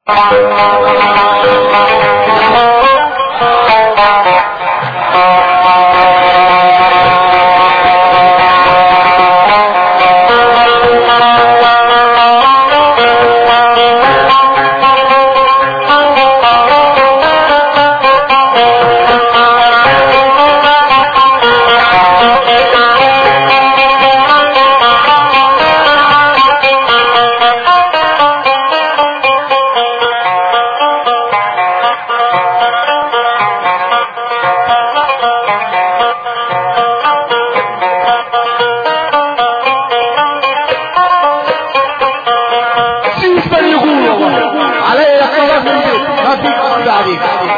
سيسبر يقول والله علي الطلاق من البيت ما فيك أخذ عليك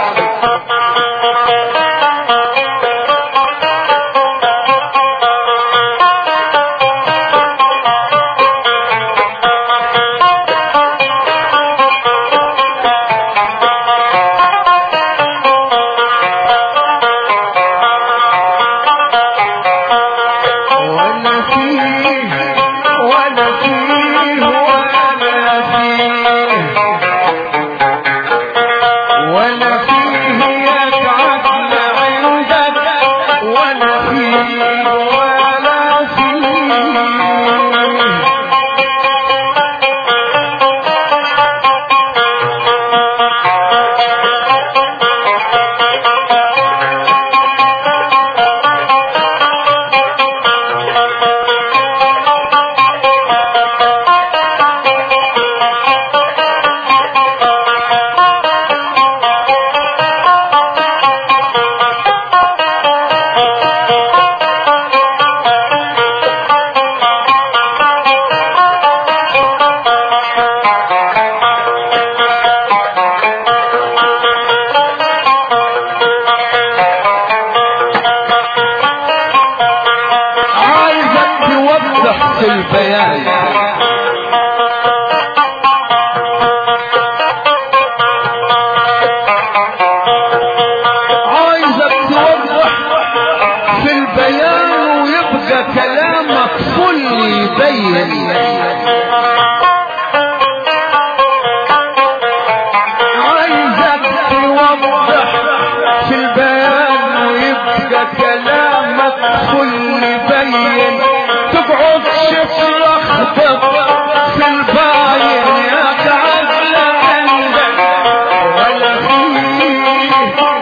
وانا فيه وانا فيه وانا فيه وانا فيه يقعد عندك وانا فيه وانا فيه عايزك توضح في البيان عايزك توضح في البيان ويبقى كلامك فل يبين عايزك توضح في البيان ويبقى كلامك كل يبين تقعد تتلخبط في الباين يا تعال عندك ولا فيه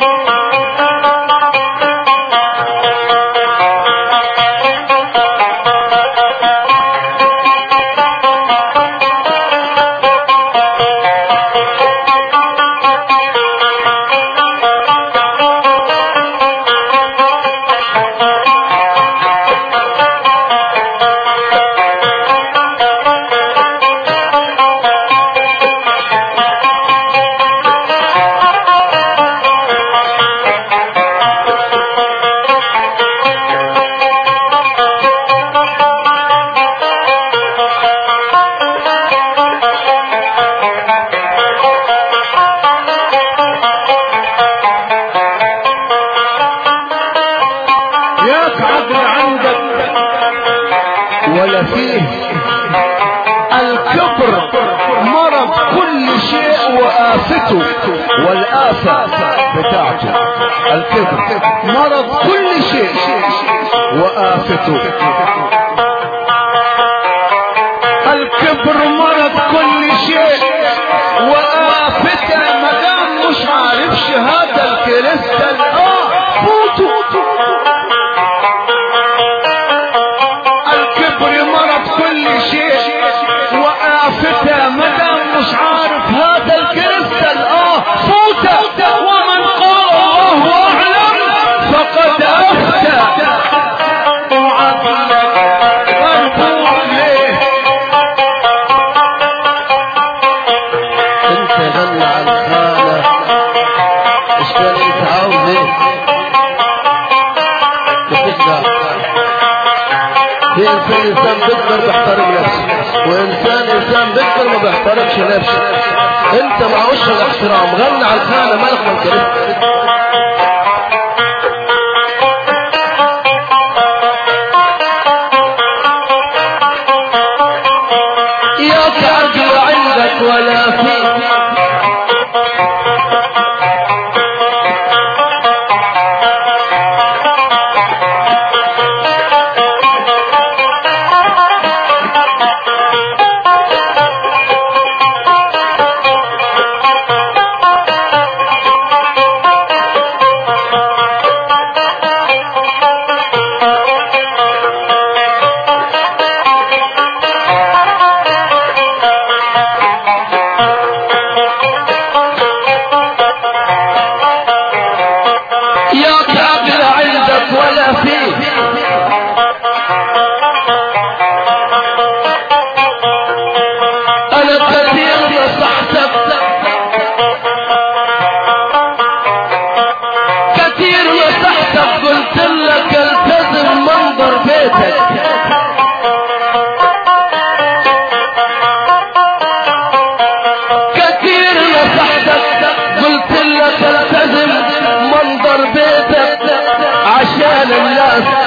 ياك عقل عندك ولا فيه الكبر مرض كل شيء وآفته والآفة بتاعته الكبر مرض كل شيء وآفته الكبر مرض كل شيء وآفته ما دام مش عارفش هذا الكريستال اه فوتوا الكبر مرض كل شيء وآفته مدام مش عارف هذا الكريستال اه فوته ومن قال الله اعلم فقد افتى وعقلك مرفوع ليه انت غنى عن خانة ايش كان انت عاوز ايه تفكر في انسان انسان بيكبر بيحترم نفسه وانسان انسان بيكبر ما بيحترمش نفسه انت معوش الاحترام غنى عن خانة مالك من كريم ياك عقل عندك ولا في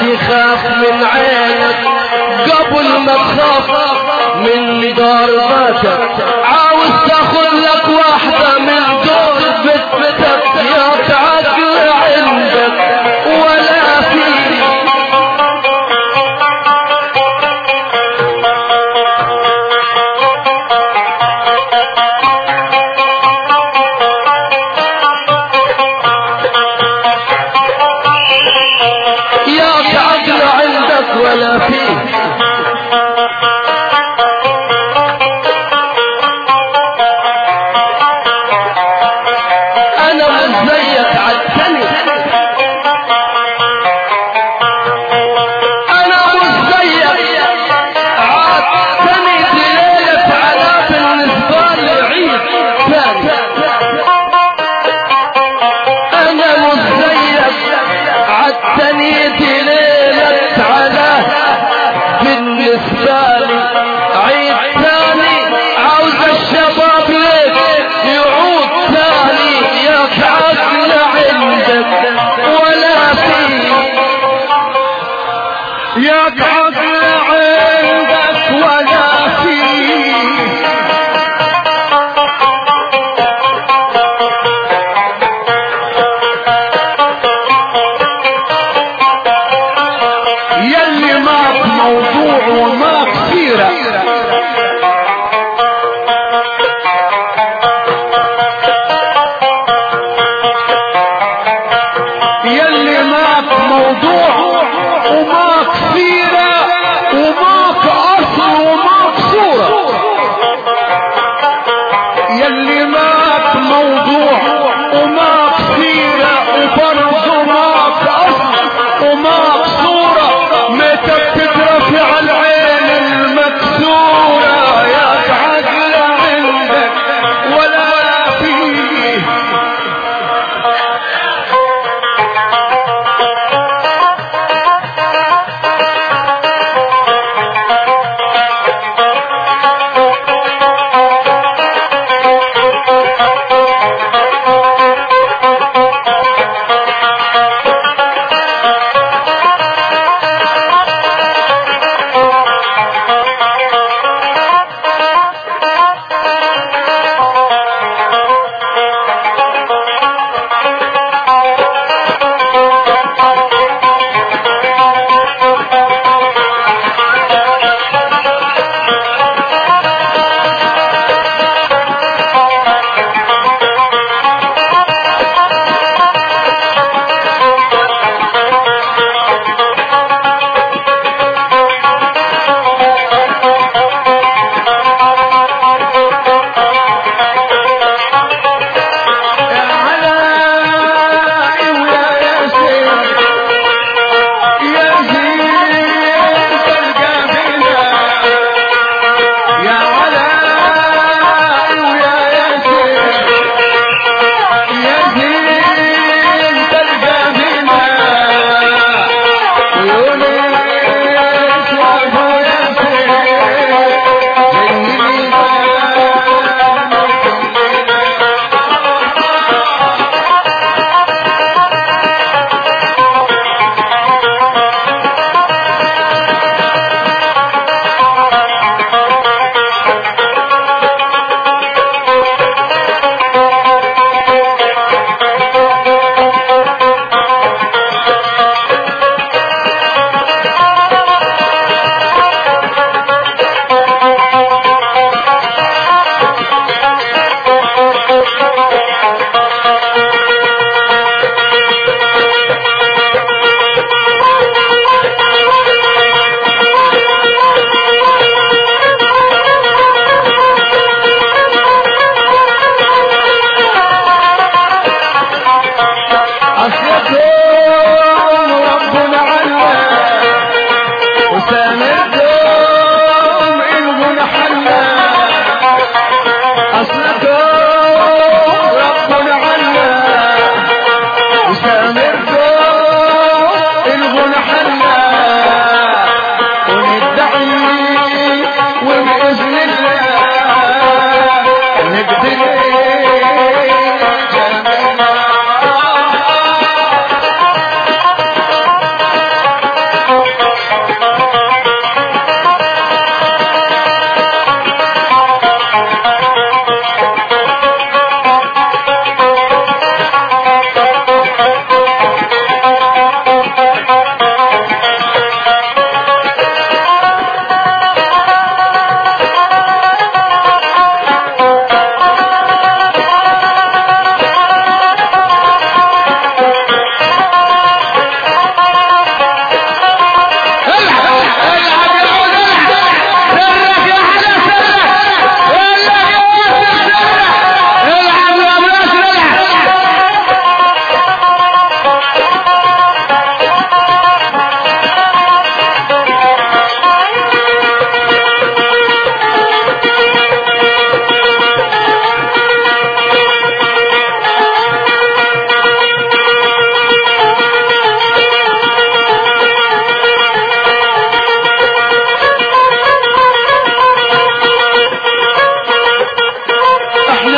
يخاف من عينك قبل ما تخاف من ضربتك عاوز تاخذ لك واحدة من دور بتبتك يا تعقل عندك ولا في يا عقل عندك ولا فيه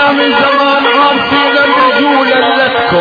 احنا من زمان عارفين الرجولة لكم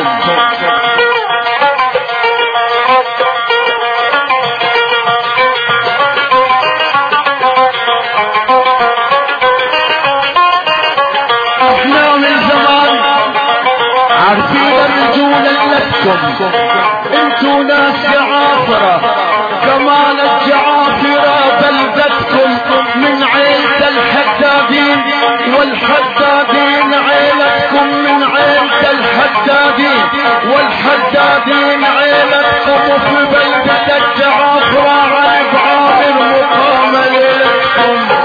احنا من زمان عارفين الرجولة لكم انتو ناس جعافرة كمان الجعافرة بلدتكم من عيلة الحدادين والحدادين عيلتكم من عيلة الحدادين والحدادين عيلتكم وفي بلدة الجعافرة على ابعاد مقام لكم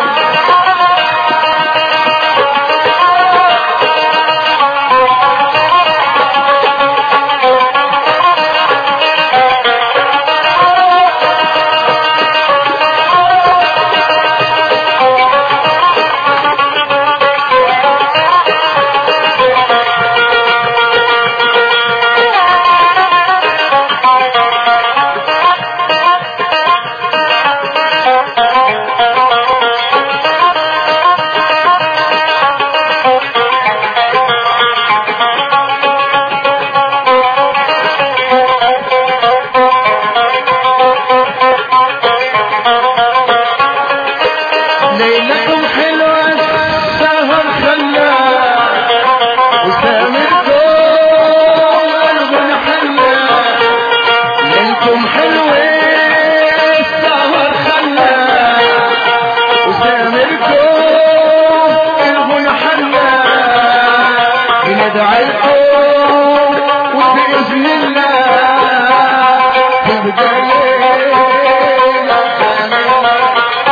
ليلكم حلوة السهر خلى وسامركم قلب حلى ليلكم حلوة السهر خلى وسامركم قلب حلى بندعي لكم وبإذن الله تبقى ليلة كاملة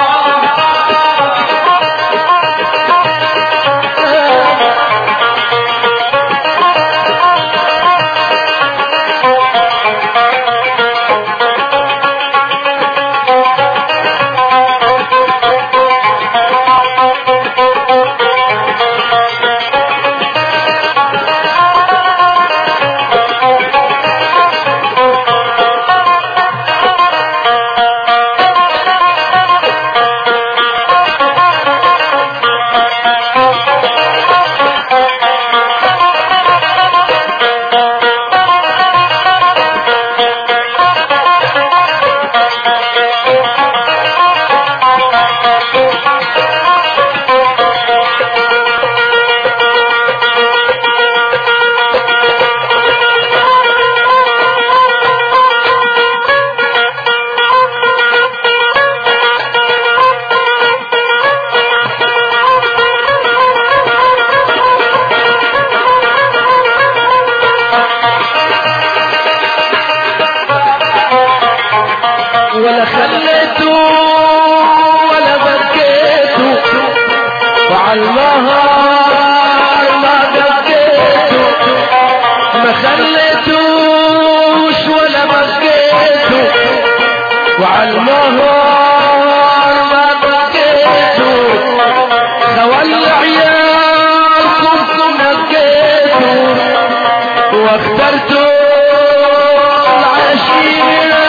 ولا خليته ولا بكيته وعلى النهار ما بكيته ما خليتوش ولا بكيته وعلى النهار ما بكيته خول عيالكم نقيته واخترتوا العشيرة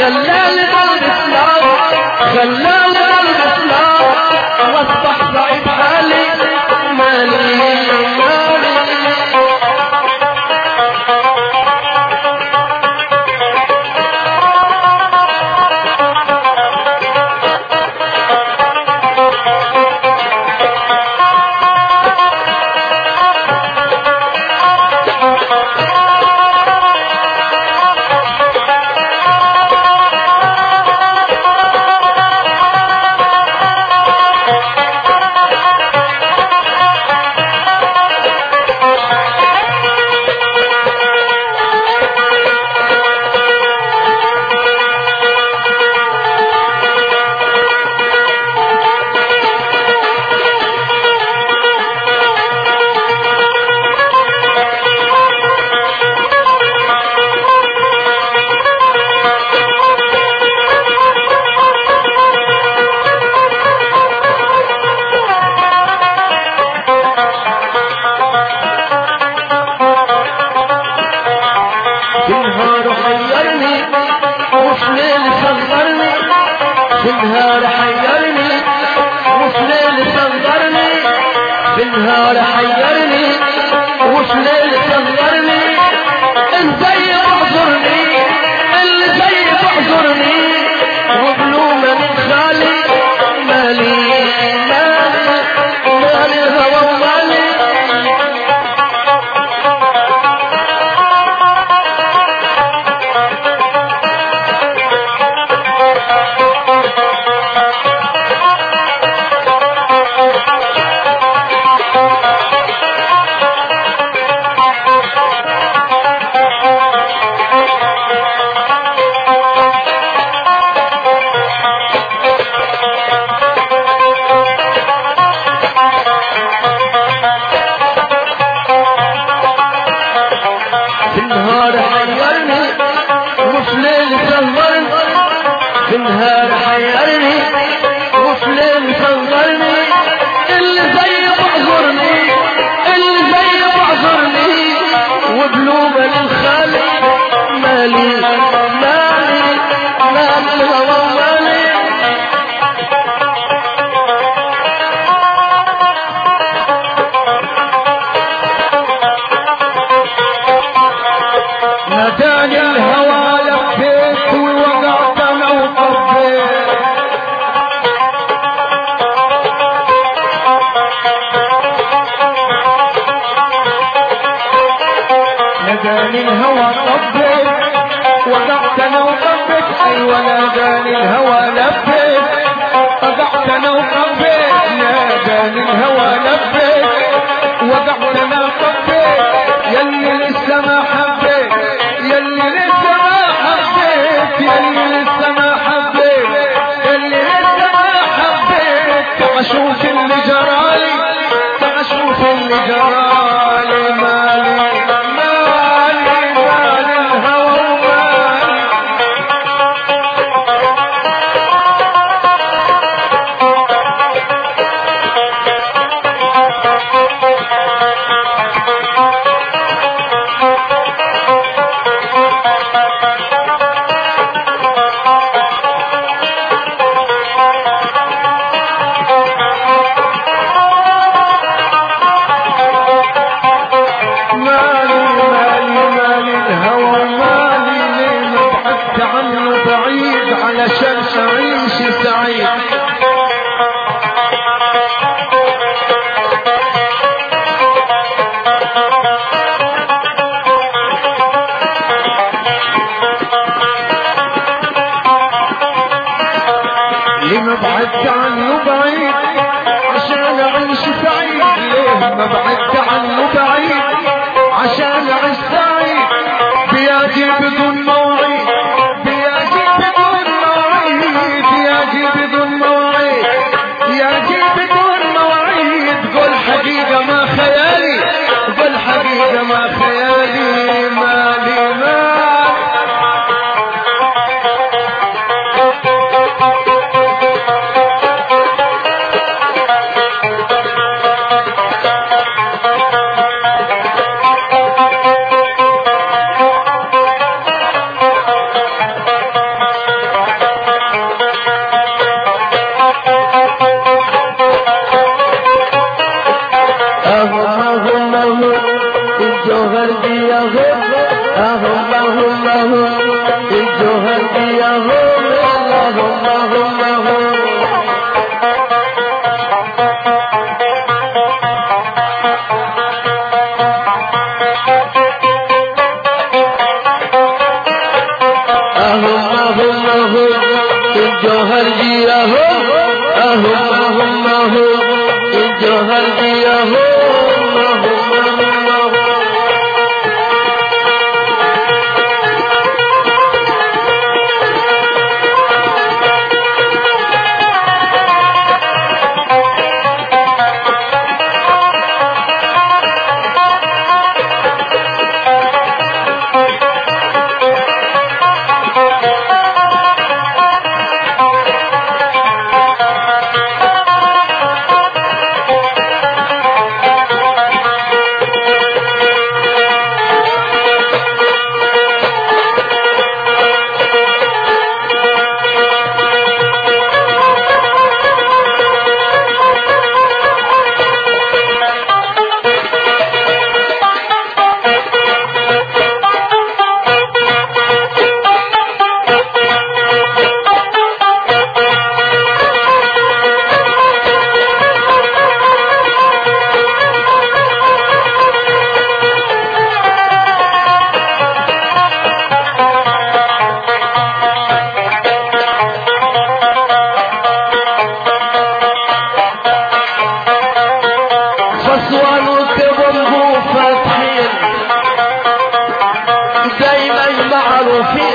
خلاني قلب اسلام خلاني قلب اسلام واصبح سعيد حالي مالي مالي في النهار حيرني وفي ليل صغرني في النهار حيرني وفي ليل صغرني في النهار حيرني وفي ليل صغرني ازاي تعذرني اللي زي تعذرني وبلومة من خالي مالي مالي مالي الهوى ومالي في النهار حيرني وفي ليل صغرني في النهار حيرني وفي ليل صغرني اللي زي بعذرني اللي زي بعذرني وبلومة للخالي مالي مالي مالي الهوى مالي ناداني الهوى لفيت ووقعت انا وطفيت ناداني الهوى طفيت وقعت انا وطفيت ايوه ناداني الهوى لفيت وقعت انا وطفيت ناداني الهوى لفيت وقعت انا وطفيت يلي لسه ما حبيت يلي لسه ما حبيت يلي لسه ما حبيت يلي لسه ما حبيت تعال شوف اللي جرالي تعال شوف اللي جرالي مالي مالي مالي الهوى ومالي مالي مالي مالي الهوى مالي ليه بعدت عنه بعيد علشان اعيش سعيد لما بعدت عنه بعيد عشان اعيش سعيد ليه ما بعدت عنه بعيد عشان اعيش سعيد بياجي بدون مواعيد بياجي بدون مواعيد ياجي بدون مواعيد ياجي بدون مواعيد قول حقيقة ما خيالي قول حقيقة ما خيالي مالي مالي الجوهر جي اهم اهم اهم اهم الجوهر جي اهم اهم اهم اهم فصوان وكبنبو فاتحين دايما معروفين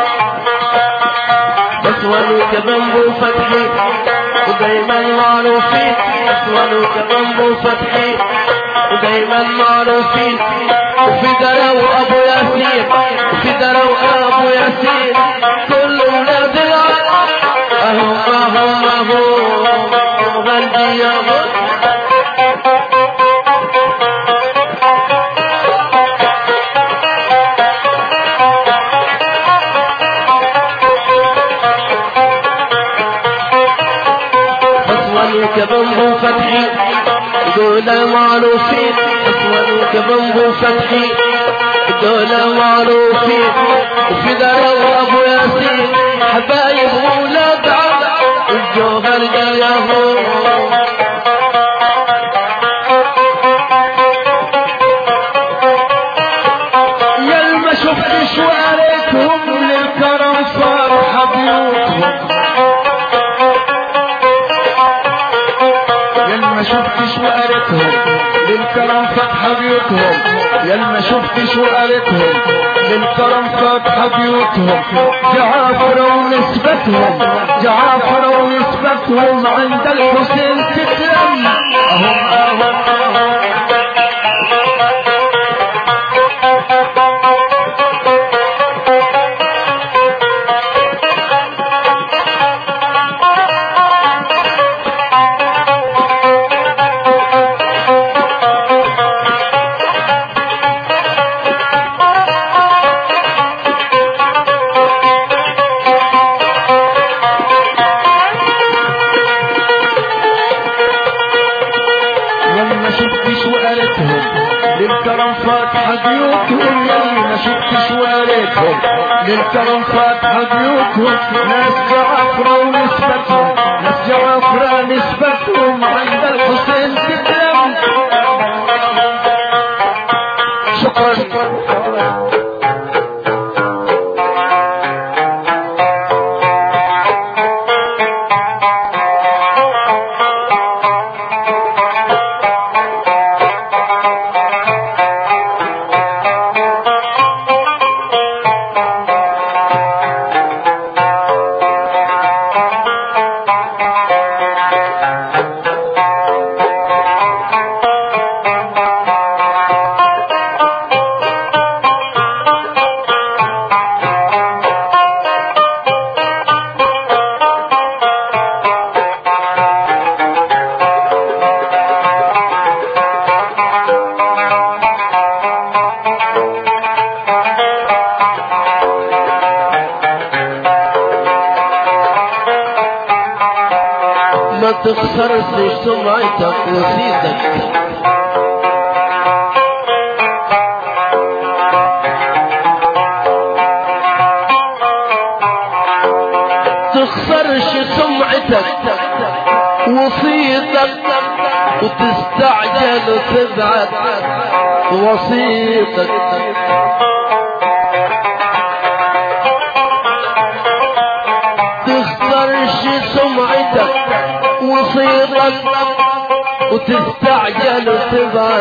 فصوان وكبنبو فاتحين ودايما معروفين فصوان وكبنبو فاتحين ودايما معروفين وفي درو ابو ياسين وفي درو ابو ياسين كل ولاد العرب اهم اهم اهم غندي يا غندي أسود كبنبو فتحي دولة معروفين أسود كبنبو فتحي دولة معروفين وفي دار أبو ياسين حبايب ولاد عم الجوهر جايهم يا ما شفتش وقريتهم للكرم فرحة بيوتهم يا ما شفتش وقريتهم للكرم فتح بيوتهم يا ما شفتش وقريتهم للكرم فتح بيوتهم جعافر ونسبتهم جعافر ونسبتهم عند الحسين تتلم أهم أهم أهم لما شفتش وقالتهم للكرم فاتحة بيوتهم يلي ما شفتش وقالتهم للكرم فاتحة بيوتهم ناس جعفرة ونسبتهم ناس جعفرة نسبتهم عند الحسين تتلم شكرا ما تخسرش سمعتك وسيدك تخسرش سمعتك وصيتك وتستعجل وتبعد وسيطك تخسر نصيبك وتستعجل وتبعت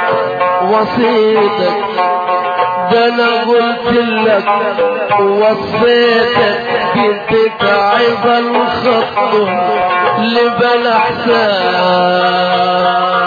وصيتك ده انا قلت لك ووصيتك بنتك عظ الخطوة لبلا حساب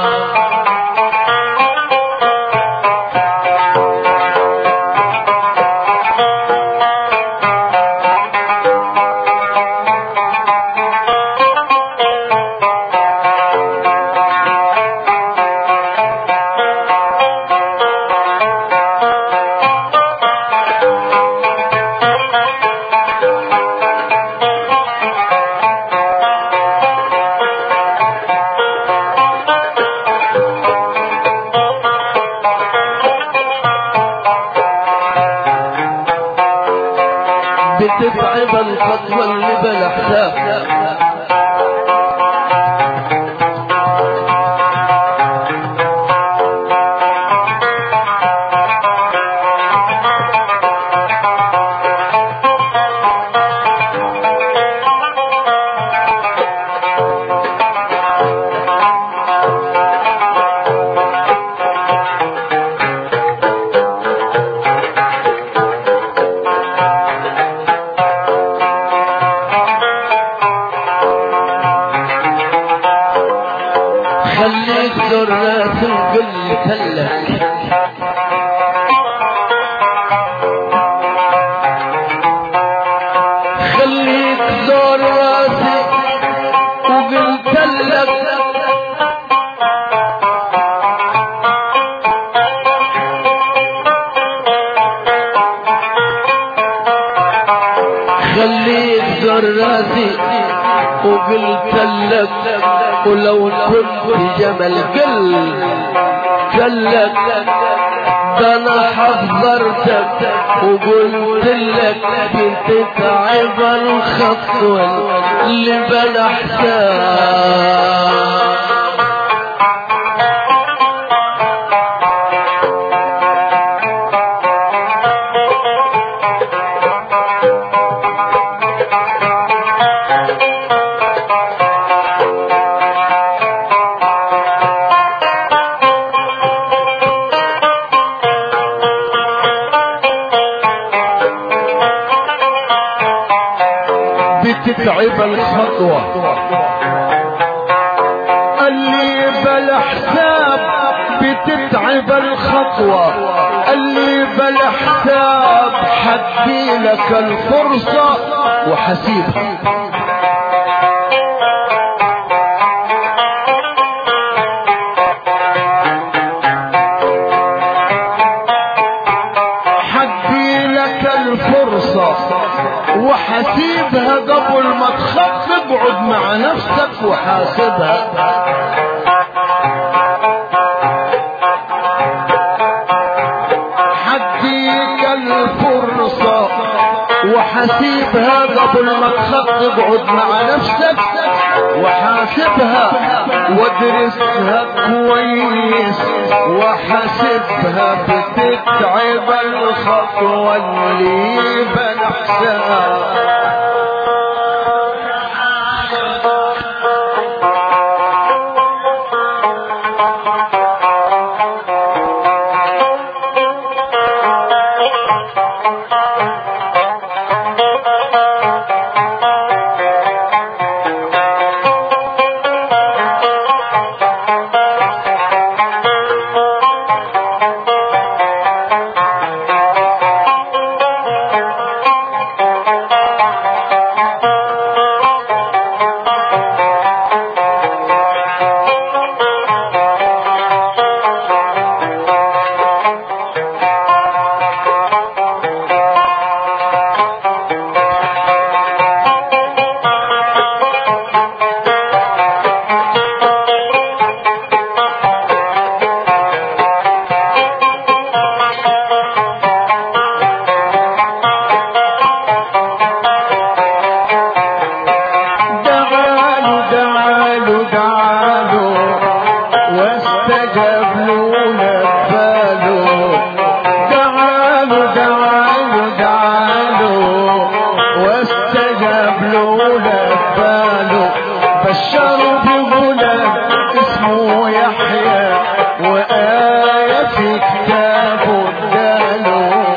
بتتعب الخطوة اللي بلا حساب خليك ذرات القل كلك خليك زور راسي وقلت لك خليك زور راسي وقلت لك ولو كنت جمل قل قلك ده انا حذرتك وقلت لك بتتعب الخطوة اللي بلا حساب بتتعب الخطوة اللي بلا حساب بتتعب الخطوة اللي بلا حساب حدي لك الفرصة وحسيبها حدي لك الفرصة وحسيبها قبل ما تخف اقعد مع نفسك وحاسبها حديك الفرصة وحسيبها قبل ما تخف اقعد مع نفسك وحاسبها وادرسها كويس وحاسبها بتتعب الخطوة اللي بنحسها دعالوا دعالوا دعالوا واستجاب له نبالوا دعالوا دعالوا دعالوا واستجاب له نبالوا بشروا بغلام اسمه يحيى وآية في كتابه اداله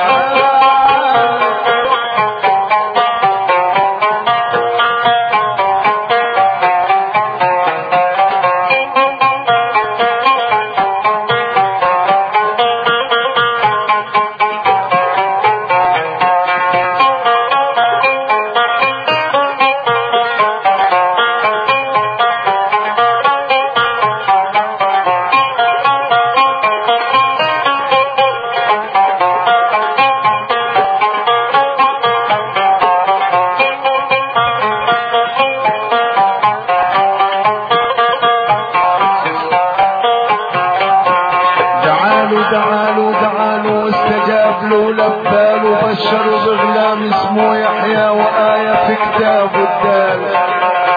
دعالوا دعالوا دعالوا استجاب له لباله بشروا بغلام اسمه يحيى وآية في كتابه اداله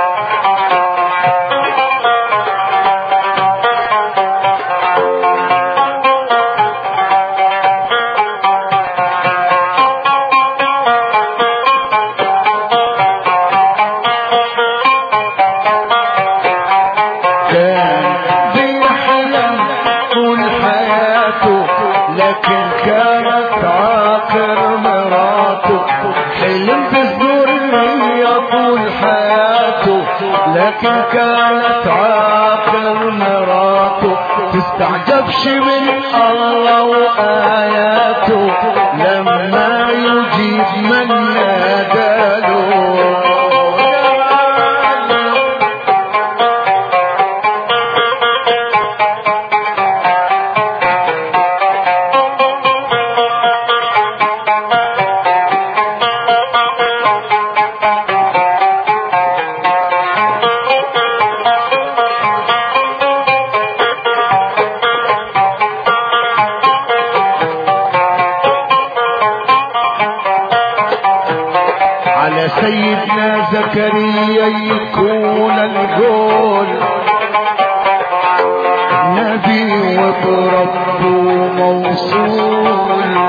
كان بيحلم طول حياته لكن كانت عاقر مراته حلم بصدور النية طول حياته لكن كانت عاقر مراته تستعجبش من الله وآياته لما يجيب من ناداله على سيدنا زكريا يكون القول نبي وبربه موصول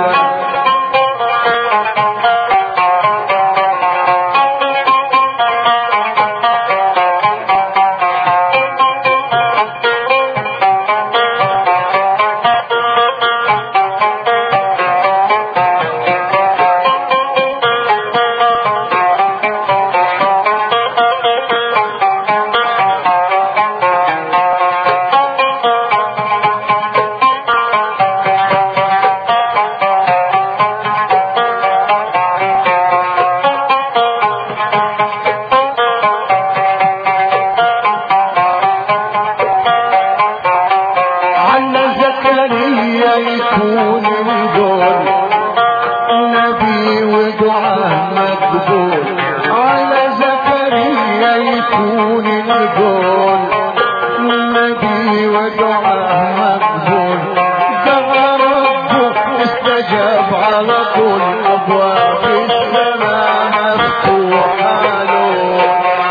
على زكريا يكون القول نبي ودعاء مقبول على زكريا يكون القول نبي ودعاء مقبول دعا ربه استجاب على طول ابواب السماء مفتوحه له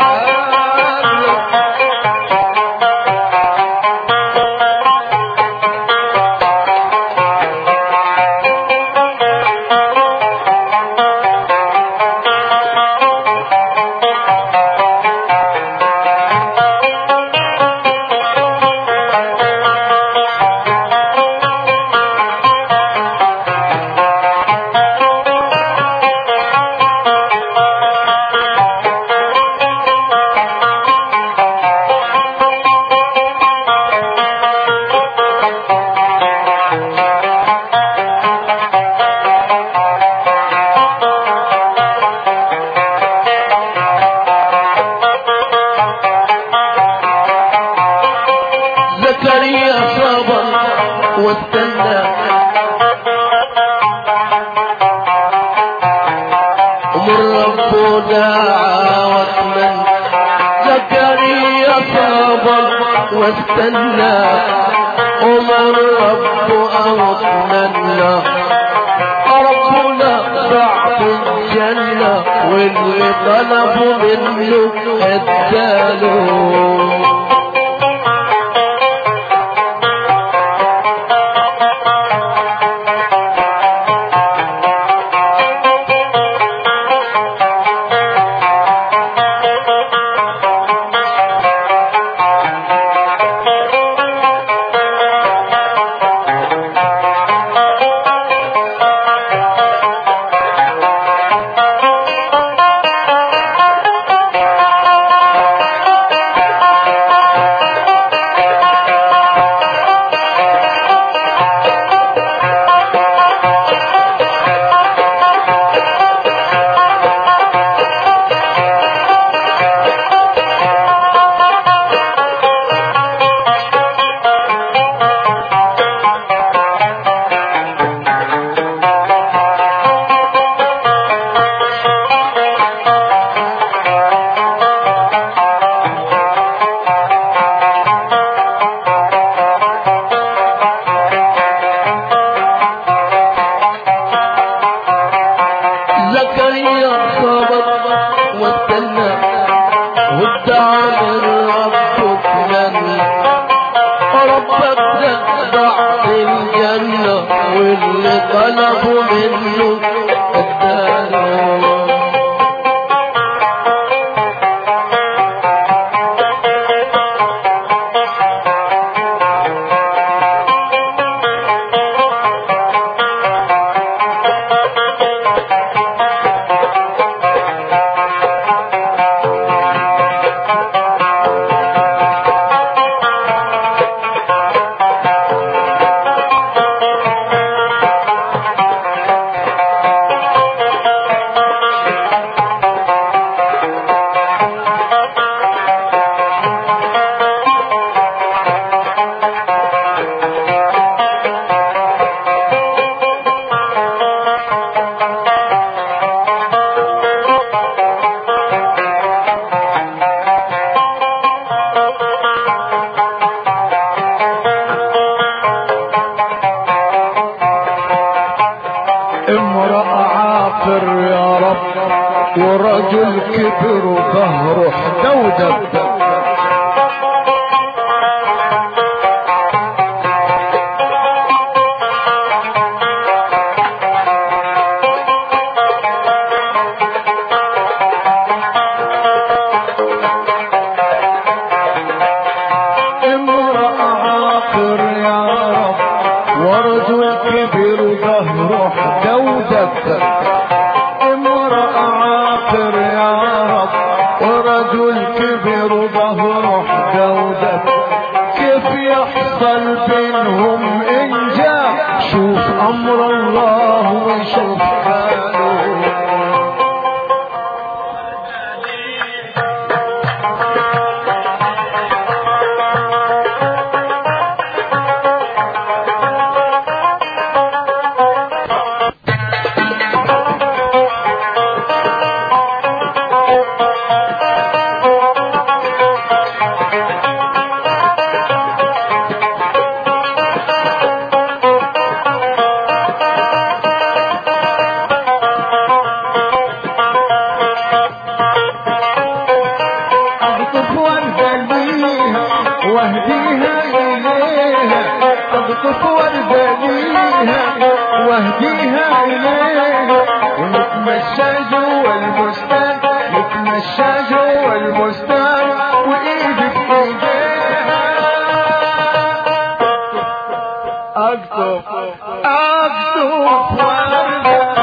زكريا صبر واستنى ومن ربه دعا واتمنى زكريا صبر واستنى ومن ربه أطمنى ربنا بعد الجنة واللي طلبوا منه اداله من ربك جنة ربك ده ضعف الجنة واللي طلبوا منه اداله امرأة عاقر يا رب ورجل كبر وظهره حدودب امرأة عاقر يا رب ورجل كبر ظهره حدودب امرأة عاقر يا رب ورجل كبر ظهره حدودب كيف يحصل بينهم انجاب شوف امر الله وشوف حاله اقطف وردليها واهديها اليها اقطف وردليها واهديها اليها ونتمشى جوا البستان نتمشى جوا البستان وايدي في ايديها اقطف اقطف وردة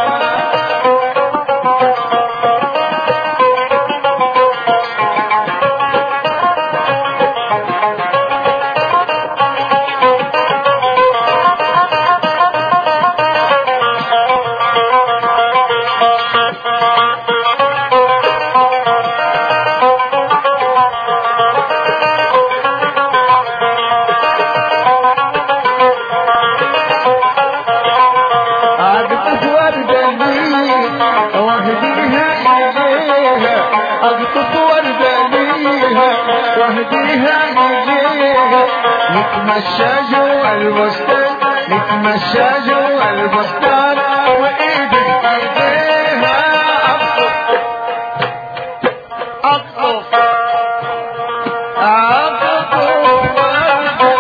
اقطف وردة ليها واهديها اليها اقطف وردة ليها واهديها اليها نتمشى جوا البستان نتمشى جوا البستان وايدي في ايديها اقطف اقطف اقطف وردة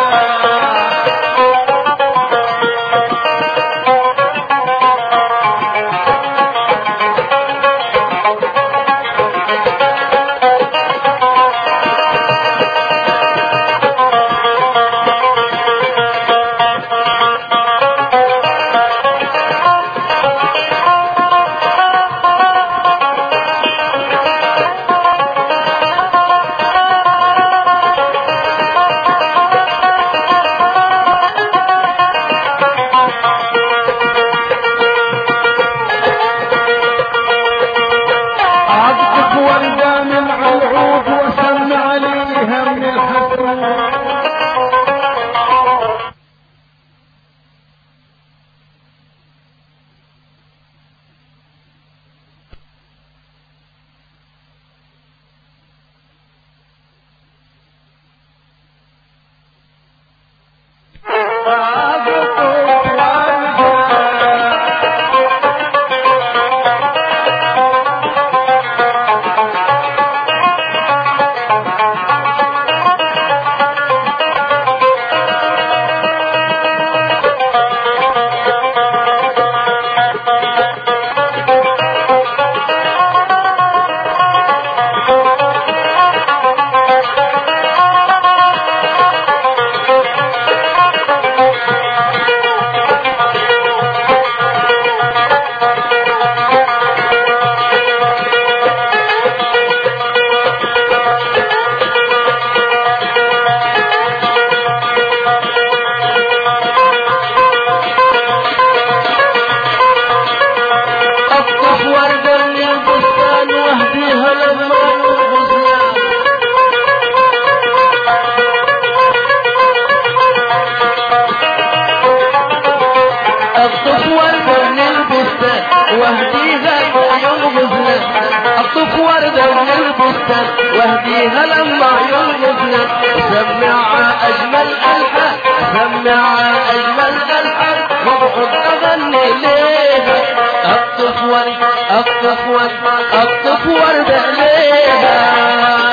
اقطف وردة من العود وسمع عليها من الحسرة اقطف وردة من البستان واهديها لما يرغبنا سمع اجمل الحان سمع اجمل الحان واقعد اغني ليها اقطف ورد اقطف ورد اقطف وردة ليها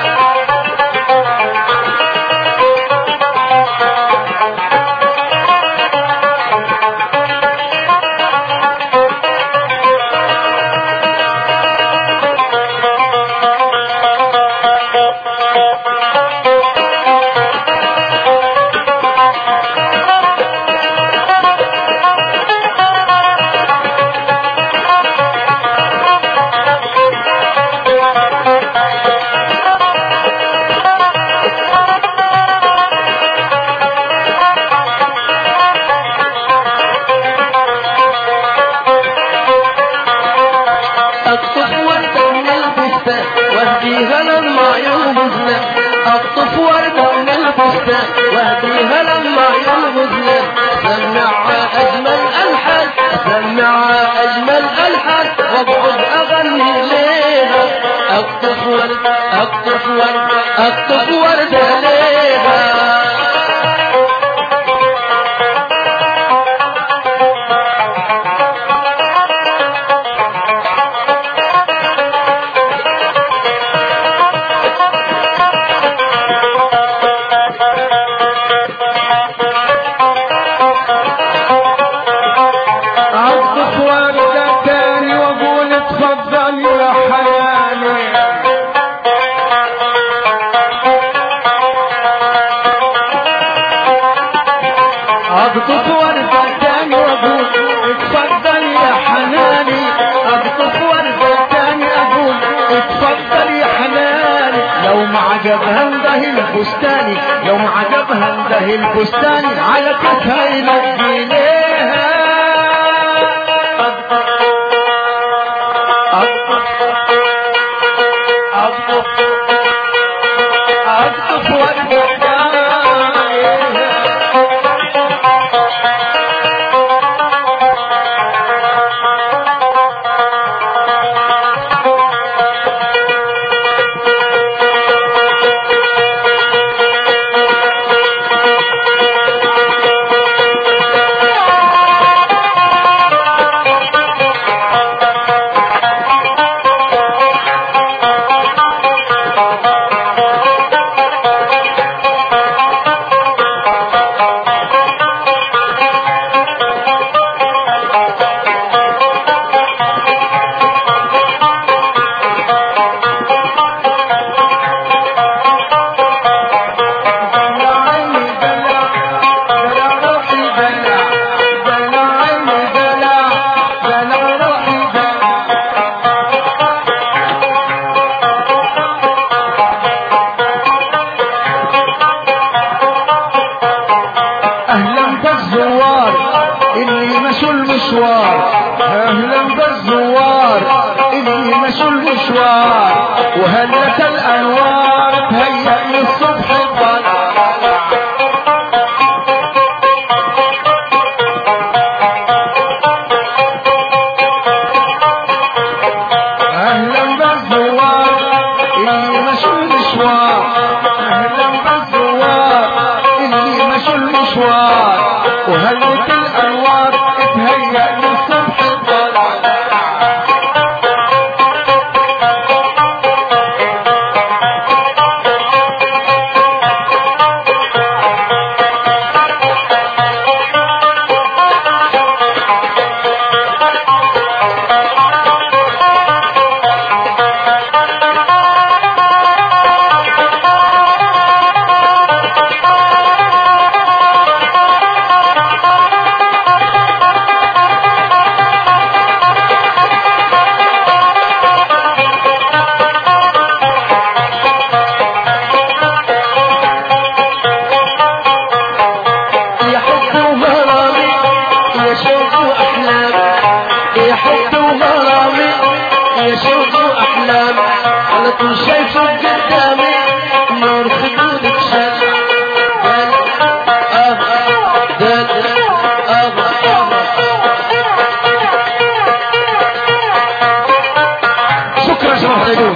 اقطف وردة من البستان واهديها لما ينبذنا اقطف وردة من البستان واهديها لما ينبذنا سمع اجمل الحان سمع اجمل الحان واقعد اغني ليها اقطف وردة اقطف وردة اقطف وردة ليها اقطف وردة تاني واقول اتفضل يا حياني اقطف وردة تاني واقول اتفضل يا حناني اقطف وردة تاني اقول اتفضل يا حناني لو ما عجبها انده البستاني لو ما عجبها انده البستاني على كتها ينجي ليها أقطف وردة دلع عيني دلع دلع روحي دلع دلع عيني دلع دلع روحي دلع اهلا بالزوار اللي مشوا المشوار اهلا بالزوار اللي مشوا المشوار وهلت الانوار تهيأ للصبح الطلع اهلا بالزوار اللي مشوا المشوار اهلا بالزوار اللي مشوا المشوار وهلت الانوار تهيأ للصبح الطلع يا حب وغرامي يا شوق واحلام يا حب وغرامي يا شوق واحلام على طول شايفه قدامي نور خدودك شاف دل اه دل اه بكره شباب حيدوك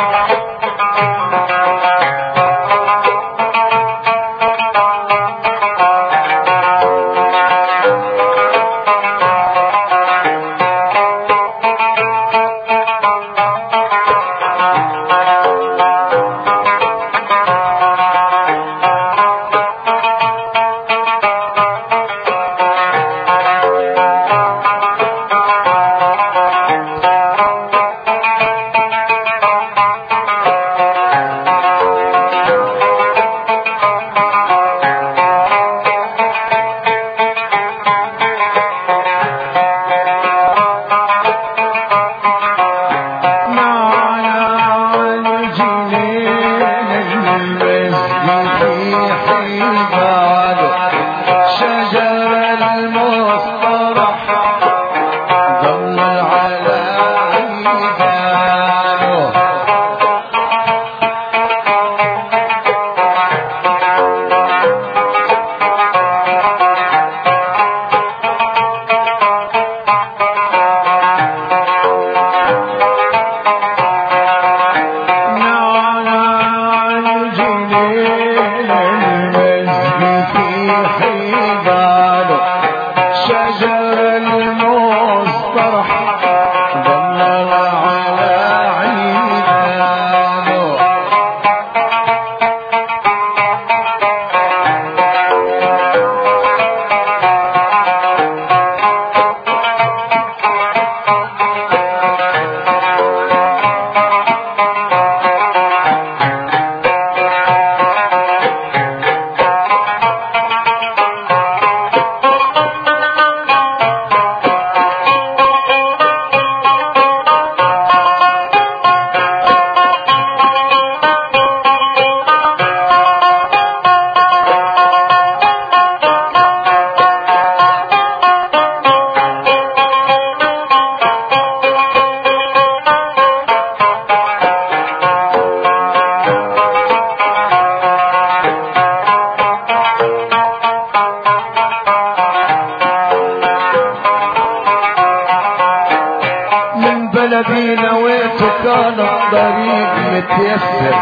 بلدي نويت كان الطريق متيسر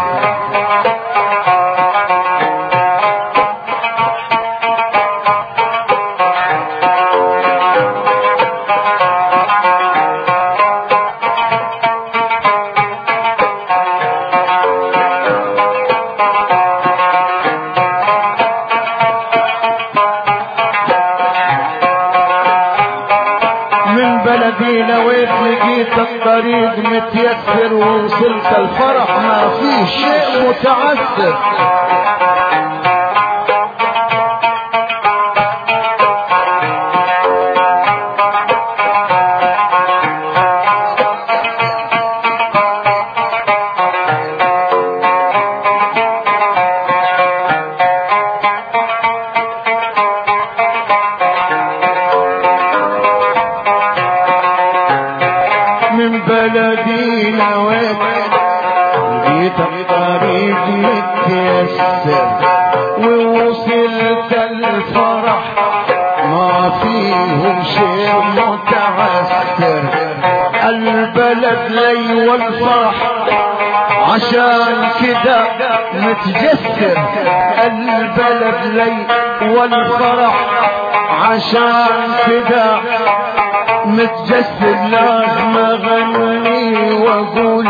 من بلدي نويت لقيت الطريق متيسر ووصلت الفرح ما فيه شيء متعسر من بلدي نويت لقيت الطريق متيسر ووصلت الفرح ما فيهم شيء متعسر البلد لي والفرح عشان كده متجسر البلد لي والفرح عشان كده متجسد لازم اغني واقول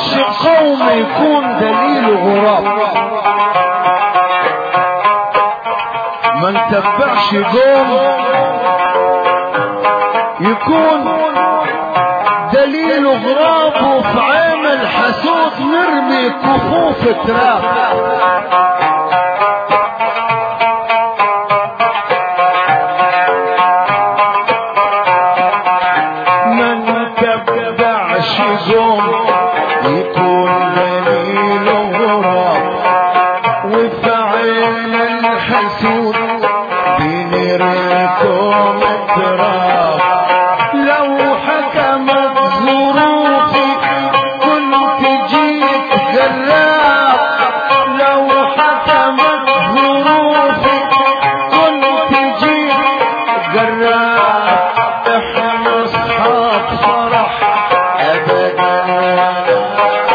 نتبعش قوم يكون دليل غراب ما نتبعش قوم يكون دليل غراب وفي عام الحسود نرمي كفوف تراب ما نتبعش قوم يكون دليل غراب وفي عين الحسود بنرميكم التراب لو حكمت ظروفي كنت جيت جراب لو حكمت ظروفي كنت جيت جراب احنا اصحاب فرح ابدا ولا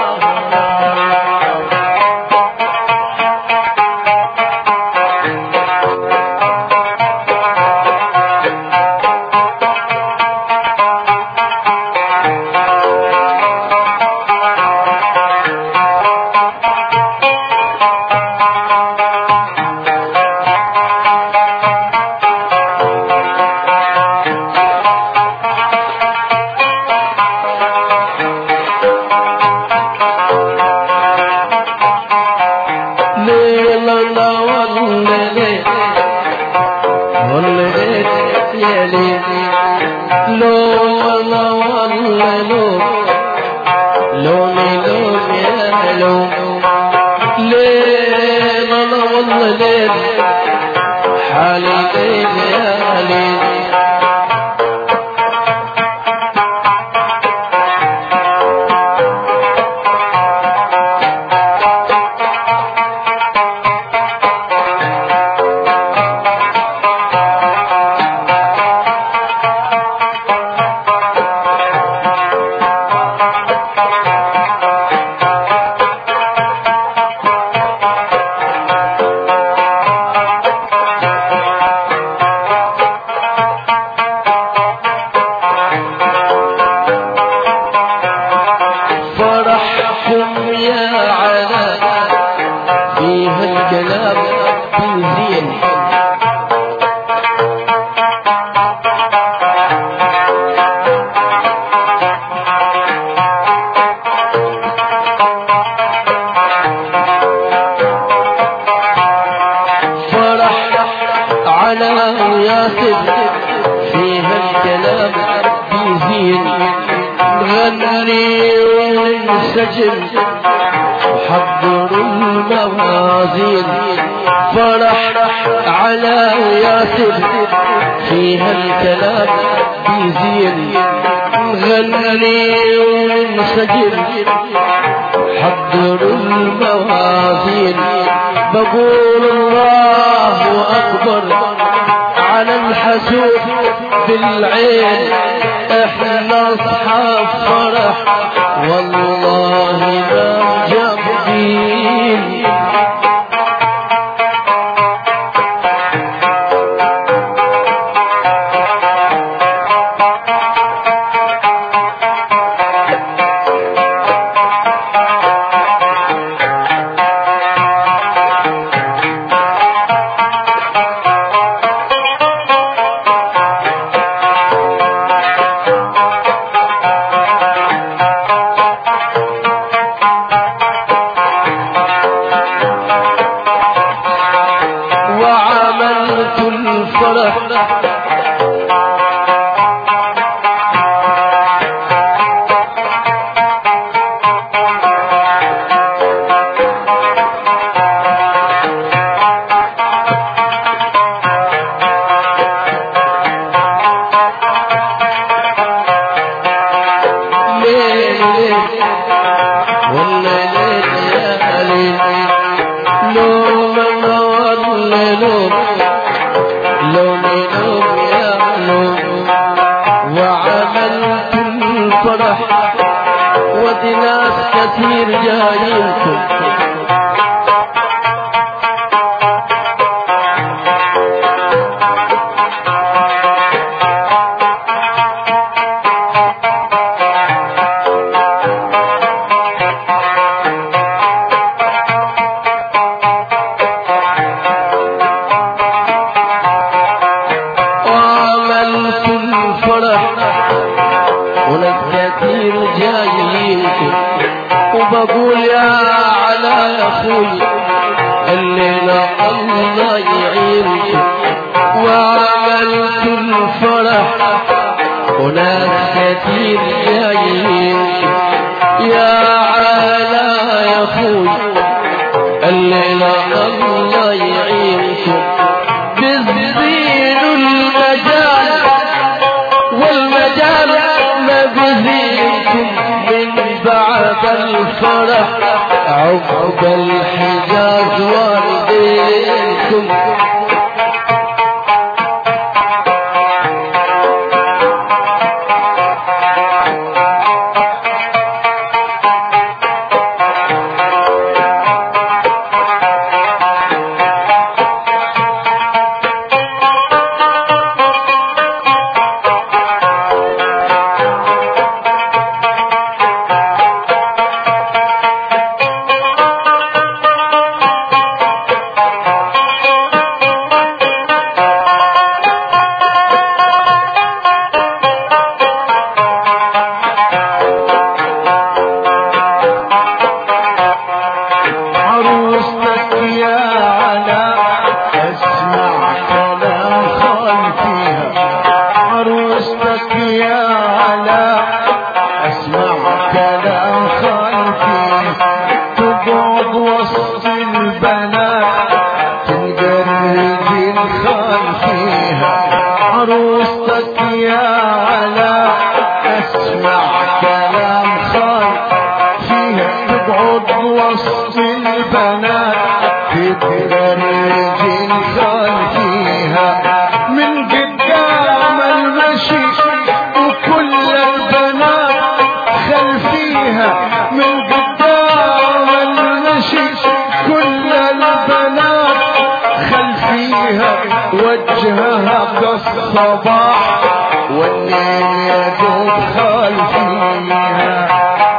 ليلا لا ولا ليل ولا ليل يا ليل لو ولا ولا لو لوني لون يا لون ليل لا ولا ليل حالي ليل يا ليل فرحكم يا علا فيها الكلام بنزين فرح على ياسر فيها الكلام بيزين نغني وننسجم وحضروا الموازين فرح على ياسر فيها الكلام بيزين نغني وننسجم حضروا الموازين بقول الله أكبر على الحسود بالعين احنا اصحاب فرح والله ما جابين وعملت الفرح ليل ليل ولا ليل يا ليل لوم ولا لوم لومي لوم يا لوم وعملت الفرح ودي ناس كثير جايينكم وناس كتير جايينكم وبقول يا على يا اخوي الليلة الله يعينكم وعملت الفرح وناس كتير جايينكم يا على يا اخوي الليلة الله يعينكم بزين المجال والمجال ما بزينكم من بعد الفرح عقب الحجاز والدينكم عروستك يا علا اسمع كلام خالفيها عروستك يا علا اسمع كلام خالفيها تقعد وسط البنات تلقى الرجل خالفيها عروستك يا علا اسمع كلام خالفيها تقعد وسط البنات تدرج خلفيها من قدام المشي وكل البنات خلفيها من قدام المشي كل البنات خلفيها وجهها كالصباح والليل يدوب خلفيها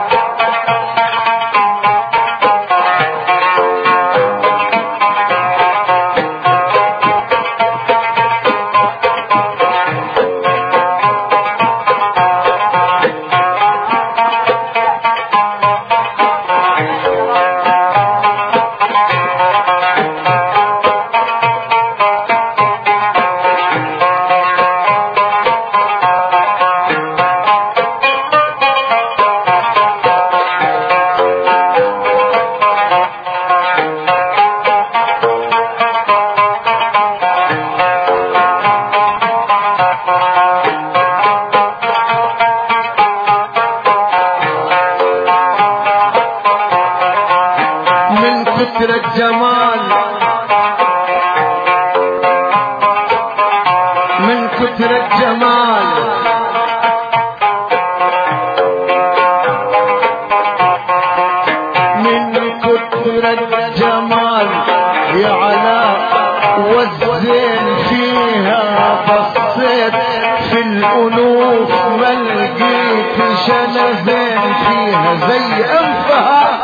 من كتر الجمال من كتر الجمال من كتر الجمال يا علاء والزين فيها بصيت في الألوف ما لقيت شنا زين فيها زي أنفها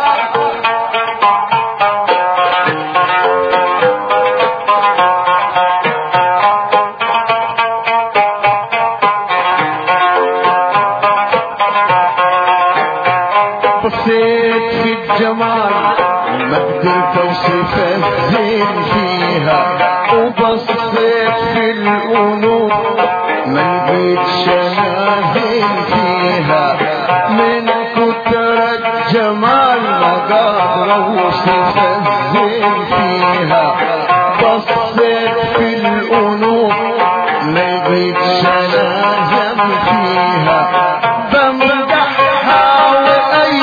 بصيت في الجمال ما قدرت اوصف الزين فيها وبصيت في القلوب ما لقيت شناهين فيها من كتر الجمال ما قادر اوصف الزين فيها بصيت في القلوب ما لقيت شناهين فيها بمدحها واي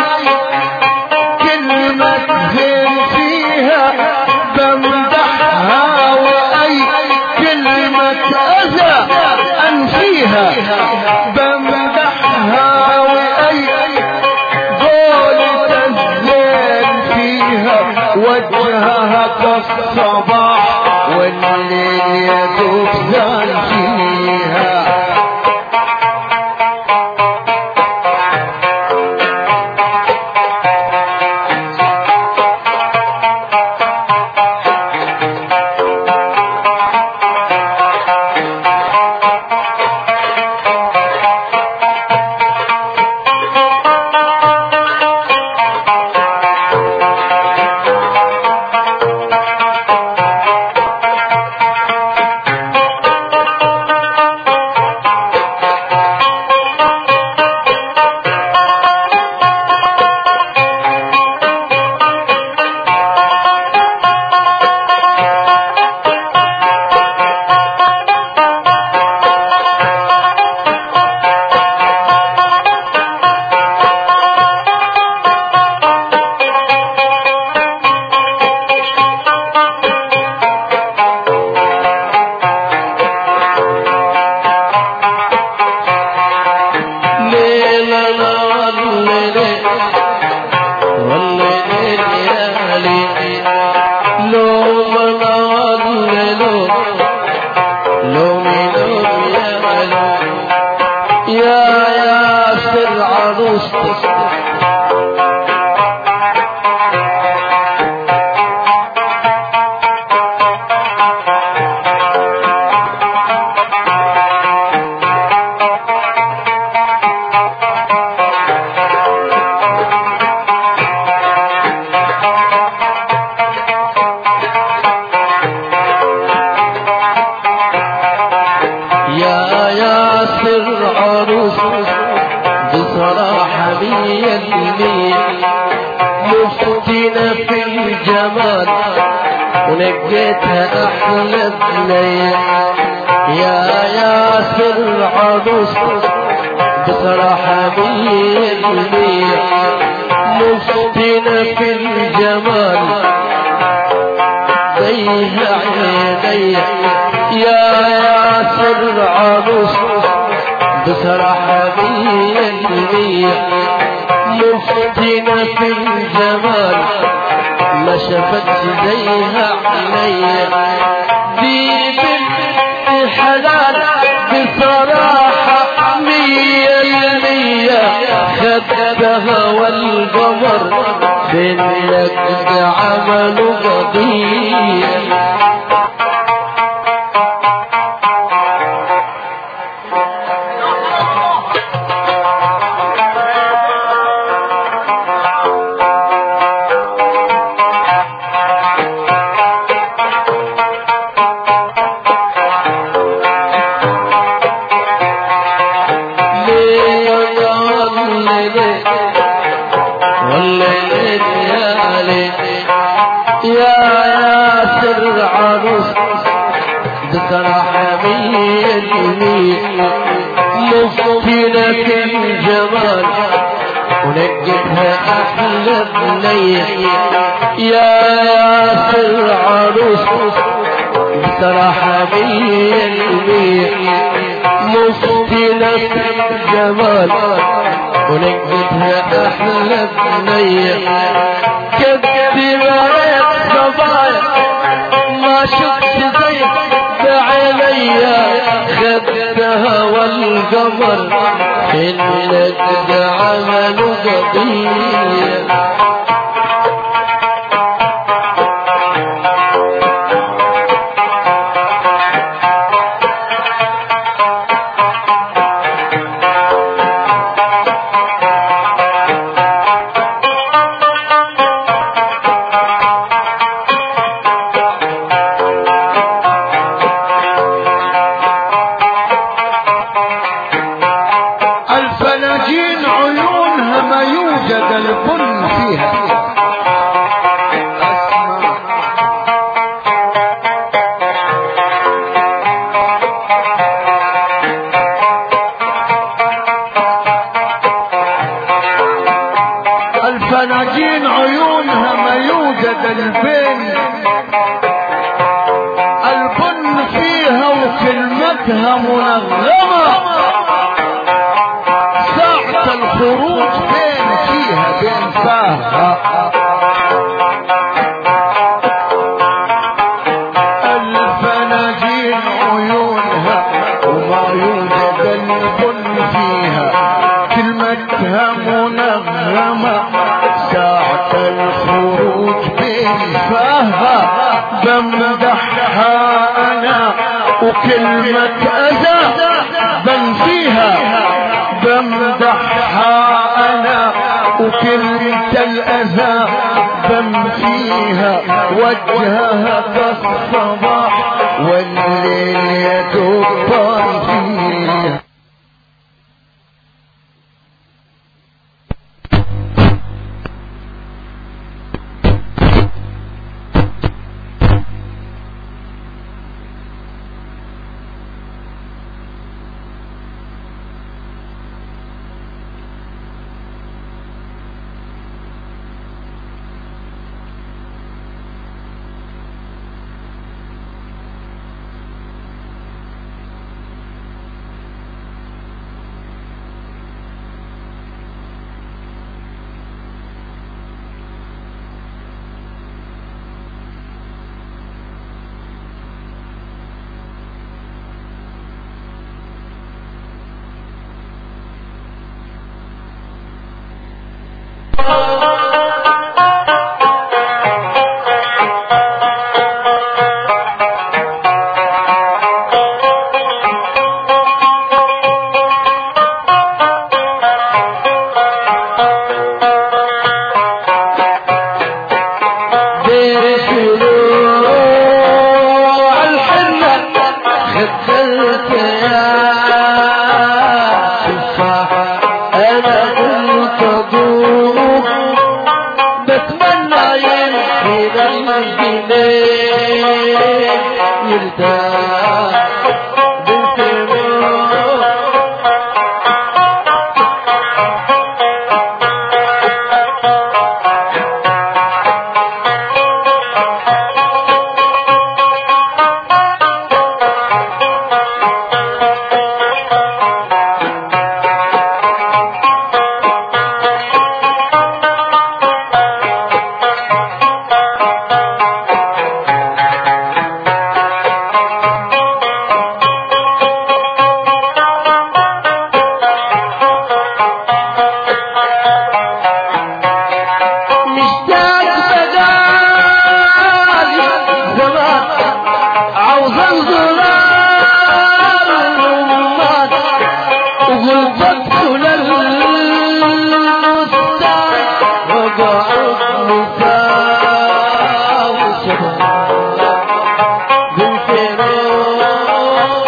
كلمة زين فيها بمدحها وأي كلمة أذى أنفيها بمدحها وأي قولة الزين فيها وجهها كالصباح والليل يدوب زان فيها الليل والليل يا ليل لوم الليل لوم لوم يا لوم يا يا سر عروستك يا يا سر عروس بصراحة مية المية مفتنا في الجمال ونقيتها أحلى بنية يا يا سر عروس بصراحة مية المية مفتنا في الجمال زيها عيني يا يا سر عروس بصراحة مية المية مفتنا في الجمال ما شفت زيها عيني دي بنت حلال بصراحة مية المية خدها والقمر بينك عملوا قضية والليل يا ليل يا يا سر عروس بصراحة مين مين مفتنا في الجمال ونقتها أحلى بنية يا يا سر عروس بصراحة مين مين مفتنا في الجمال ونقتها أحلى بنية كدي مريت صبايا ما شفت زي بعينيا خدها والقمر إنك عملوا قضية الفلاجين عيونها ما يوجد البن فيها اسمع الفلاجين عيونها ما يوجد البن البن فيها وكلمتها منغمه ساعة الخروج بين فيها بين فاها الفناجين عيونها وما يوجد البن فيها كلمتها منغمة ساعة الخروج بين فاها بمدحها أنا وكلمة أذى بنفيها بمدحها انا وكلمة الاذى بمفيها وجهها كالصباح والليل يدبر فيها جنيه يرتاح بالفراق مشتاق بدالي زمان عاوز انظرار الرماد وقلبت للمستان وقعد نساء وشباب بالفراق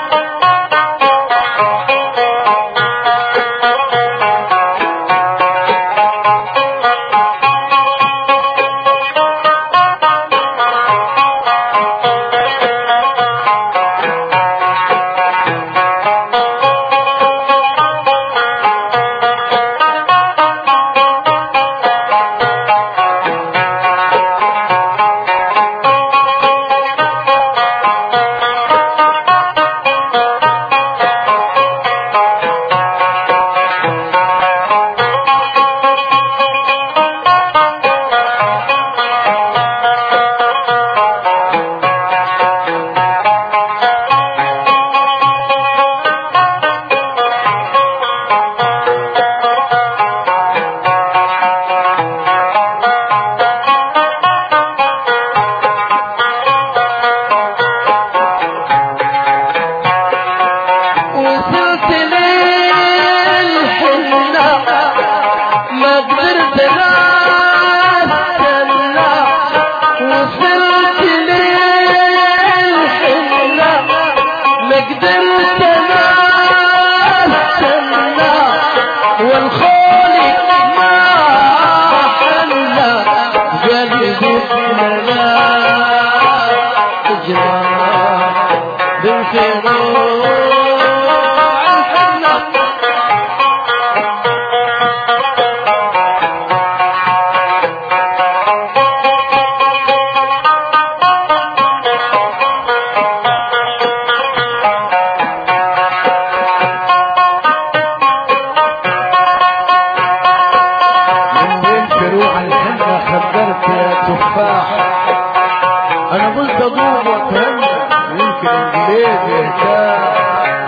وصلت للحنة ما قدرت استنى وصلت للحنة ما قدرت استنى والخالق ما حلى قلبي لا تجرى بالفراق الحنة من بين فروع الحنة خبرت يا تفاح انا قلت ادوب واتهنى يمكن انجليزي يهتاح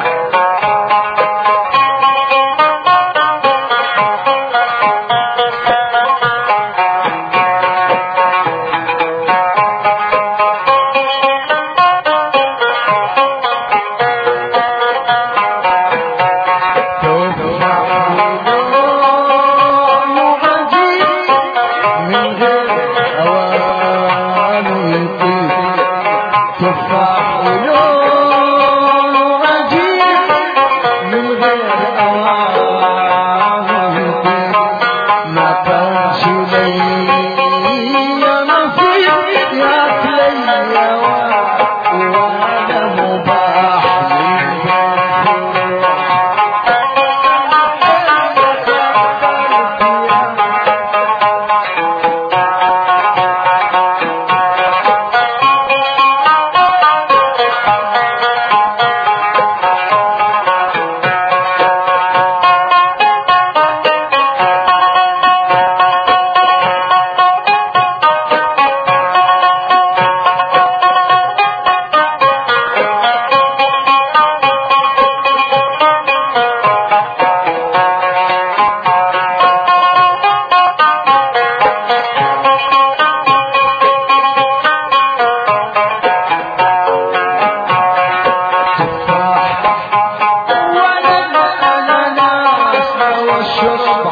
تفاح ولون عجيب من غير أوان يطيب ما كانش لي نصيب يا كلي ولا مباح من واشرب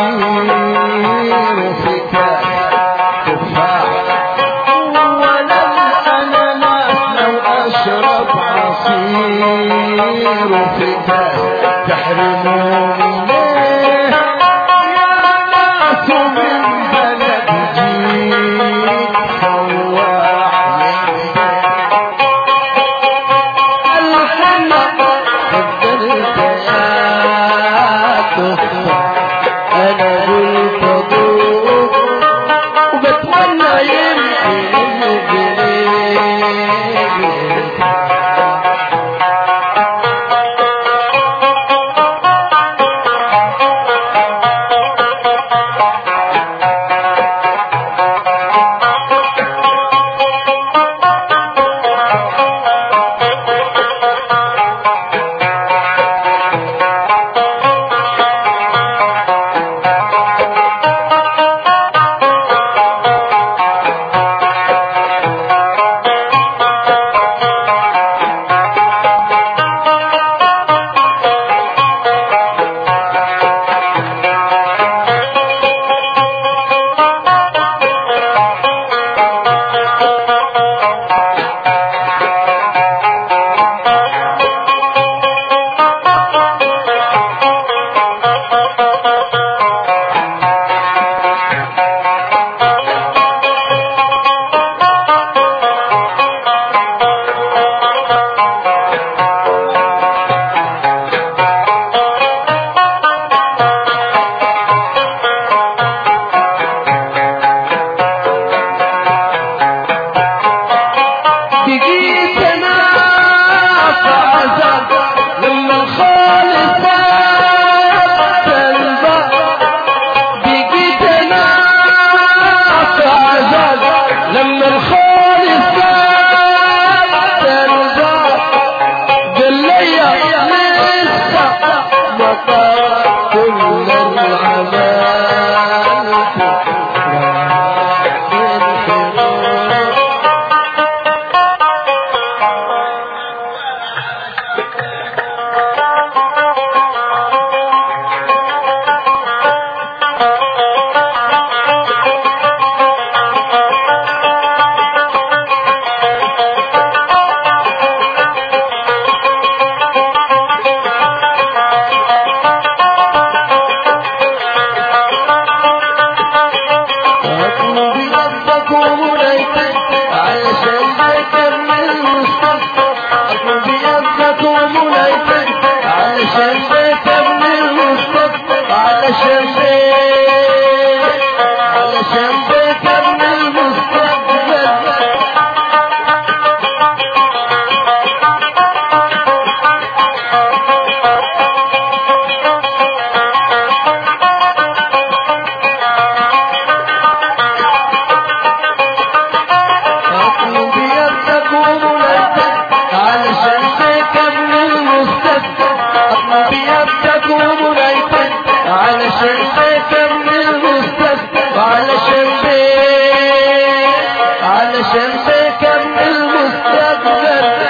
عصير في كاس تفاح ولا الاناناس لو اشرب عصير في كاس تحرموني ليه يا ناس من بلد جيت بقيت انا في عذاب لما الخالق تلبى بقيت انا في عذاب لما الخالق تلبى قال لي لسه بقى كل العمال أكون بيدك ومنيتك علشان بكمل المستقبل أكون بيدك ومنيتك علشان بكمل المستقبل علشان بك علشان بكمل المستقبل أكون بيدك ومنيتك علشان تكمل المستقبل أكون بيدك ومنيتك علشان تكمل المستقبل علشان بيك علشان تكمل المستقبل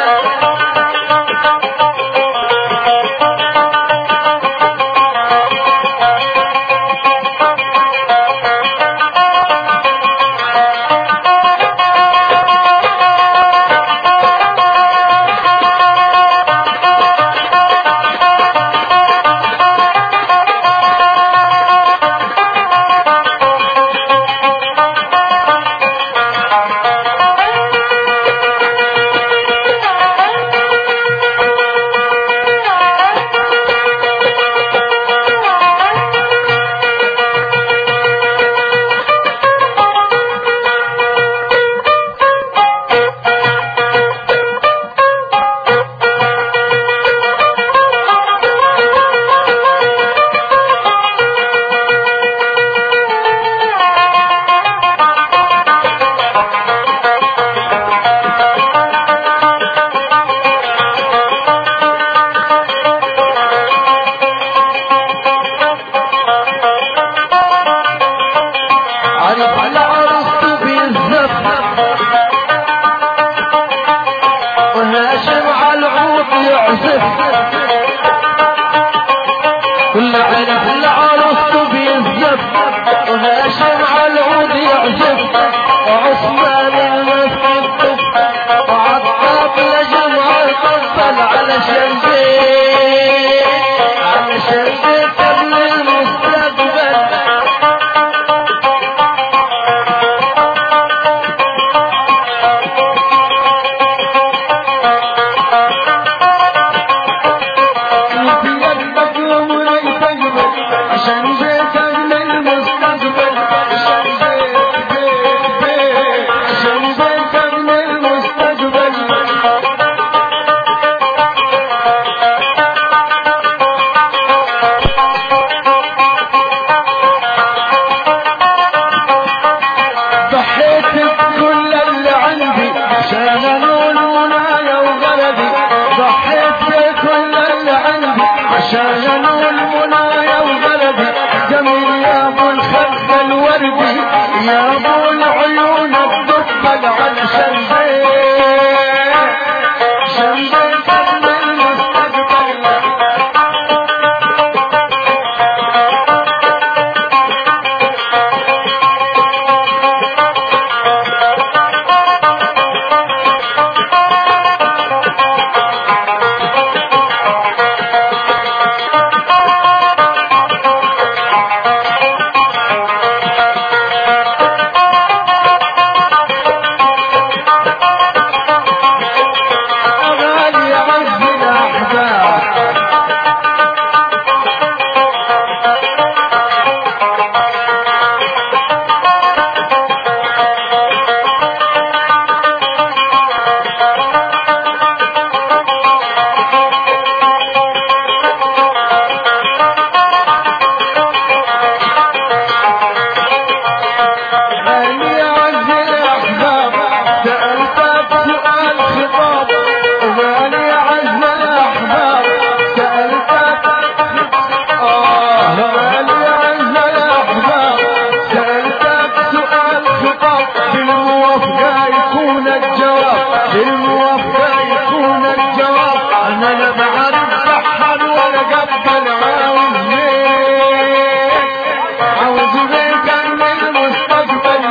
عرف العرس بالزف وهاشم على العود يعزف كل عرف العرس بالزف وهاشم على العود يعزف وعثمان المسجد وعطاب لجمع القبل على شمسين على شمسين قبل المستقبل بيدك ومنيتك عشان بيتك للمستقبل عشان بيت بيت بيت عشان بيتك للمستقبل شغلوا المنايا وغلبي جميل يا ابو الخد الوردي يا ابو العيون الضفل على شنبي شنبي فضل المستقبل غالي عز الأحباب غالي عز الأحباب سألتك سؤال خطاب غالي عز الأحباب سألتك آه غالي عز الأحباب سألتك سؤال خطاب بالموافقة يكون الجواب بالموافقة يكون الجواب أنا لا بعرف بحر ولا قبل عاوز ليك عاوز ليك من المستقبل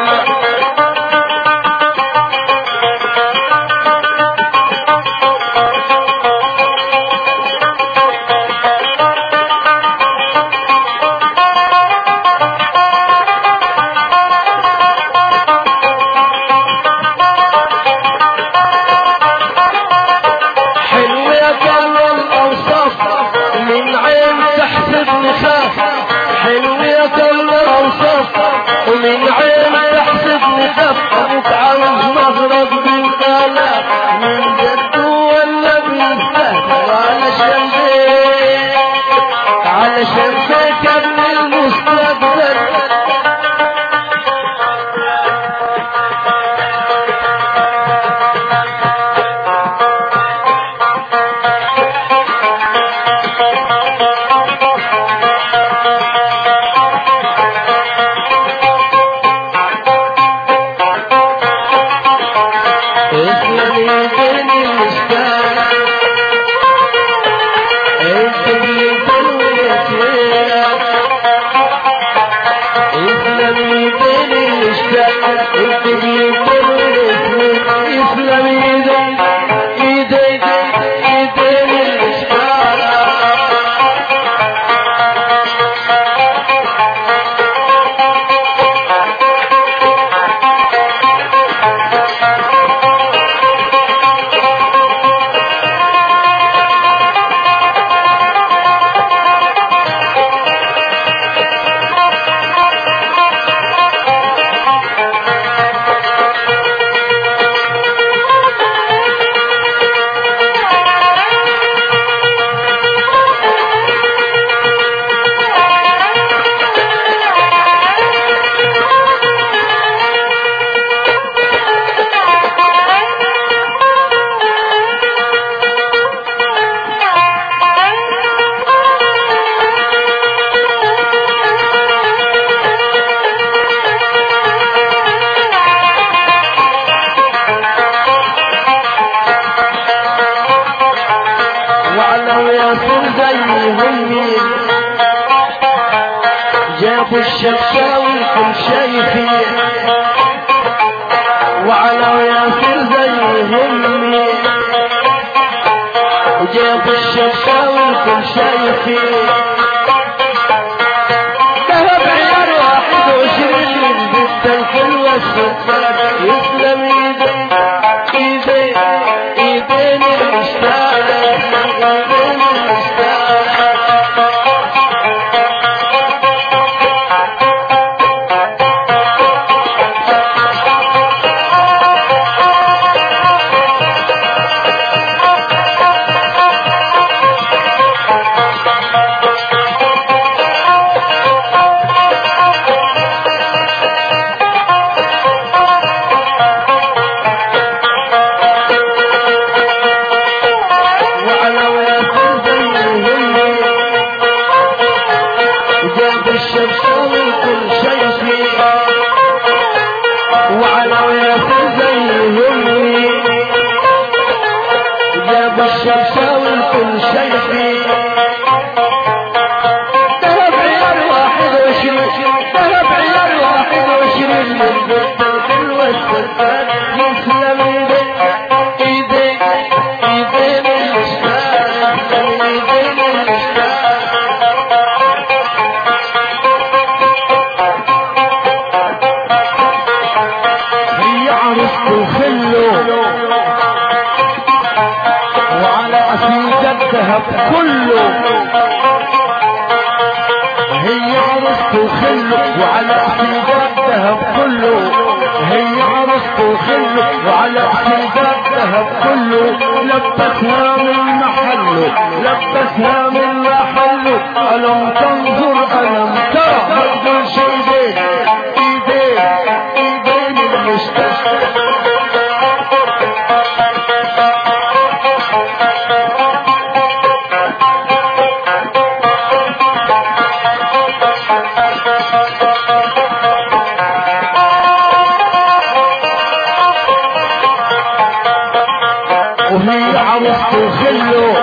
حلو يا كل الأوصاف من عين تحسبني خاف حلو يا كل الأوصاف ومن عين تحسبني خاف أبوك عاوز مغرب بالآلاف من جد ولا بالسهل علشان بيك علشان بيك ابن المستقبل اسلمي بين المشتاق انت اللي تنويتينا اسلمي بين المشتاق انت اللي تنويتينا اسلمي ايدي ايدي ايدين المشتاق وعلى ياسر زيهم مين جابوا الشفاوي كل شايفين وعلى ياسر زيهم مين وجابوا الشفاوي كل شايفين ذهب عيار واحد وعشرين جدا كل وصف يسلم ايدي ايدي ايدين المشتاق ايدين المشتاق الشمساوي الكل شايفين ذهب عيال واحد وعشرين ذهب عيال واحد وعشرين من بنت الحلوة السكان يسلم ايديك ايديك ايدين الاشتاق ايدين الاشتاق هي عروسته خله وعلى أسيد الذهب كله هي عروسته خله وعلى أسيد الذهب كله هي عروسته خله وعلى أسيد الذهب كله لبسها من محله لبسها من محله ألم تنظر ألم ترى ما تقولش ايديك ايديك ايدين المستشفى وهي عروسته خله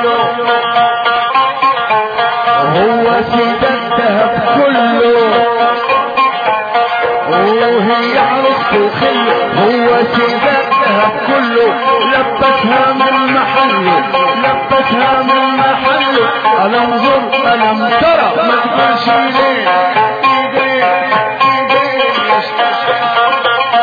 وهو سيد الذهب كله وهي عروسته خله هو سيد الذهب كله لبسها من محله لبسها من محله ألم ظر ألم ترى ما تقولش ليه ايديك ايديك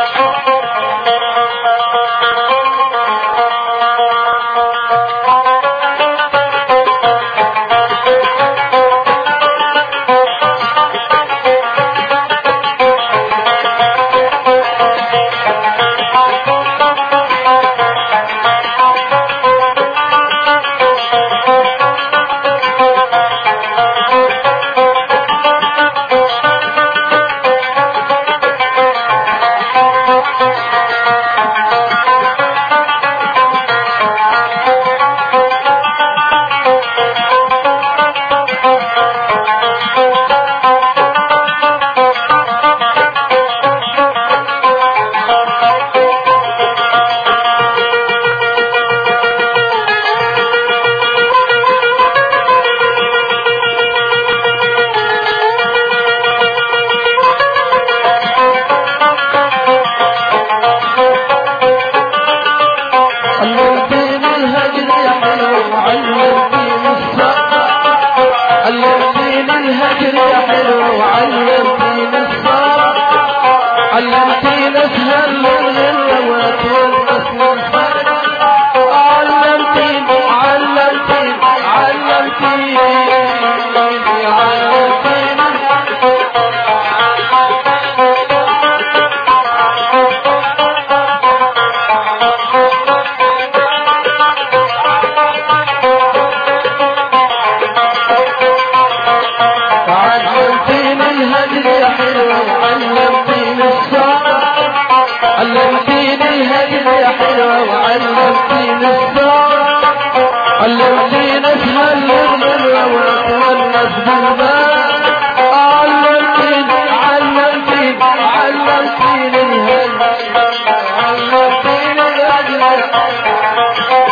علمتني الهجر يا حلو علمتني الصبر علمتني الهجر يا حلو علمتني الصبر علمتني اسهل من النوات والحسن الفرد علمتني علمتني علمتني علمتني الهجر يا حلو علمتني الصبر علمتني الهجر يا حلو علمتني الصبر علمتني اسهل من الروات والنسب الباب علمتني علمتني علمتني الهجر علمتني الهجر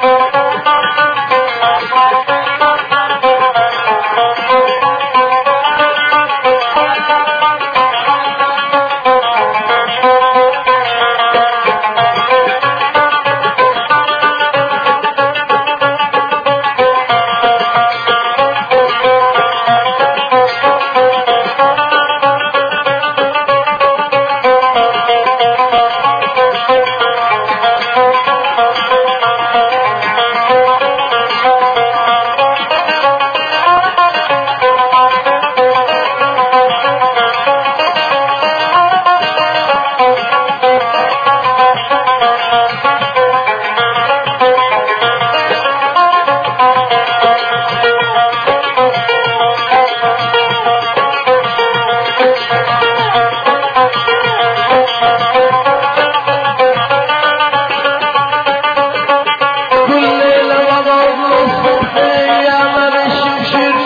كل ليلة بضرب له الصبحية ما بشبشر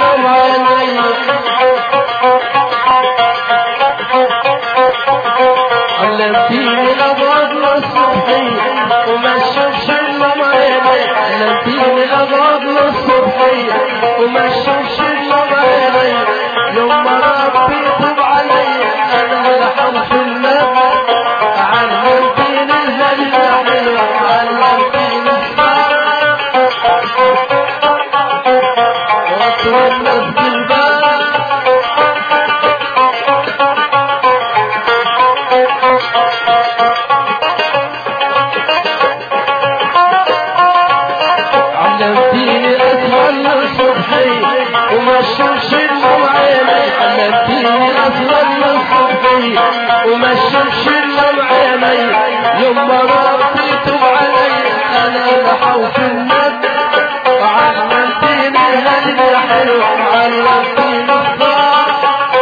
عيني علمتيني بضرب له الصبحية وما بشبشر عيني علمتيني اغرب للصبحية وما اشوفش النور عيني يوم ما ربي يتوب علي انا لحظ النبي علمتيني الهجة حلوة علمتيني الصبر واتونس بالبال علمتيني اتمنى صبحي وما اشوفش النور عيني علمتيني اتمنى صبحي وما اشوفش النور عيني يوم ما ربي يتوب علي انا بحوف الندم علمتيني هالي حلو علمتيني الصبر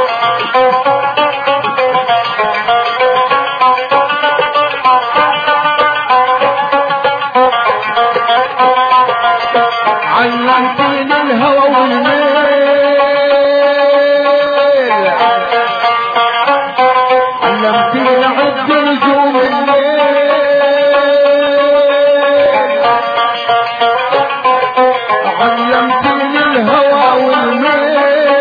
علمتيني الهوى والليل علمتيني عد نجوم الليل علمتيني الهوى والليل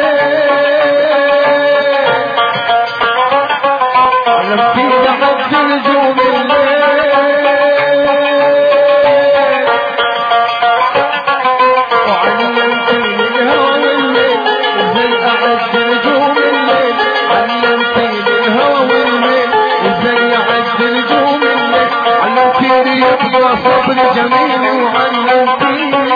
علمتيني عد نجوم الليل وعلمتيني الهوى والليل ازاي اعد نجوم الليل علمتيني الهوى والليل ازاي اعد نجوم الليل علمتيني يبقى صبر جميل وعلمتيني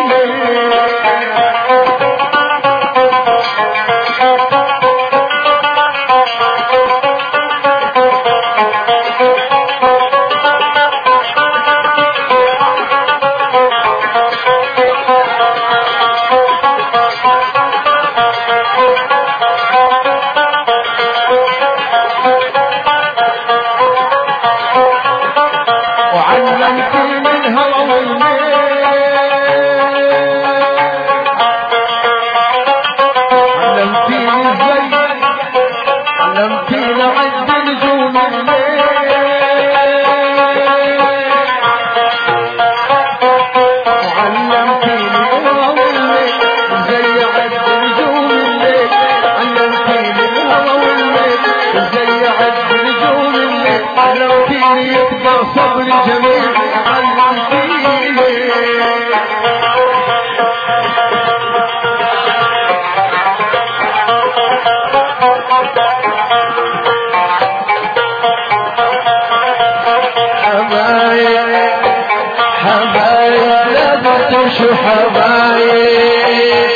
وعلمتيني الهوى والليل علمتيني ازاي علمتيني عد نجوم الليل وعلمتيني الهوى والليل ازاي عد نجوم الليل علمتيني الهوى والليل ازاي عد نجوم الليل علمتيني يبقى صبر جميل علمتيني حبايب حبايب لا تمشوا حبايب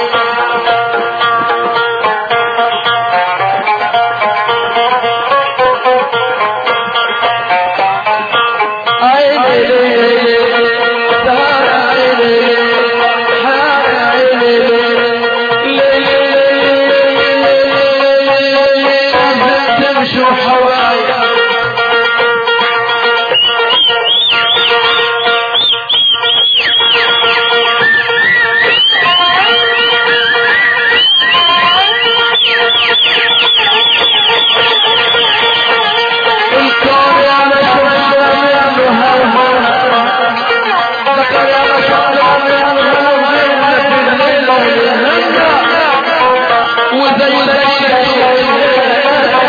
عيني ليلي دار عيني حار عيني ليلي لا تمشوا حبايب الكون يا مشرق يا مهرهر ذكر يا مشرق يا مهرهر في الليل والهنا وزي زي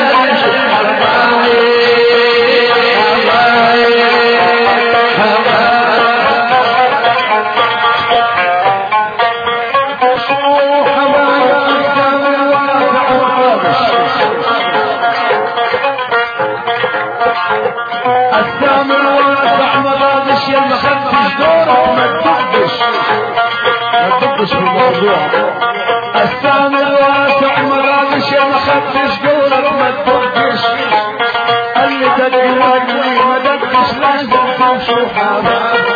الثامن والاسع مغادش يا ما خدتش دورك ما تدقش ما تدقش في الموضوع الثامن والاسع مغادش يا ما خدتش دورك ما تدقش قال لي تدقي واجري ما دقش لازم تمشوا حبايب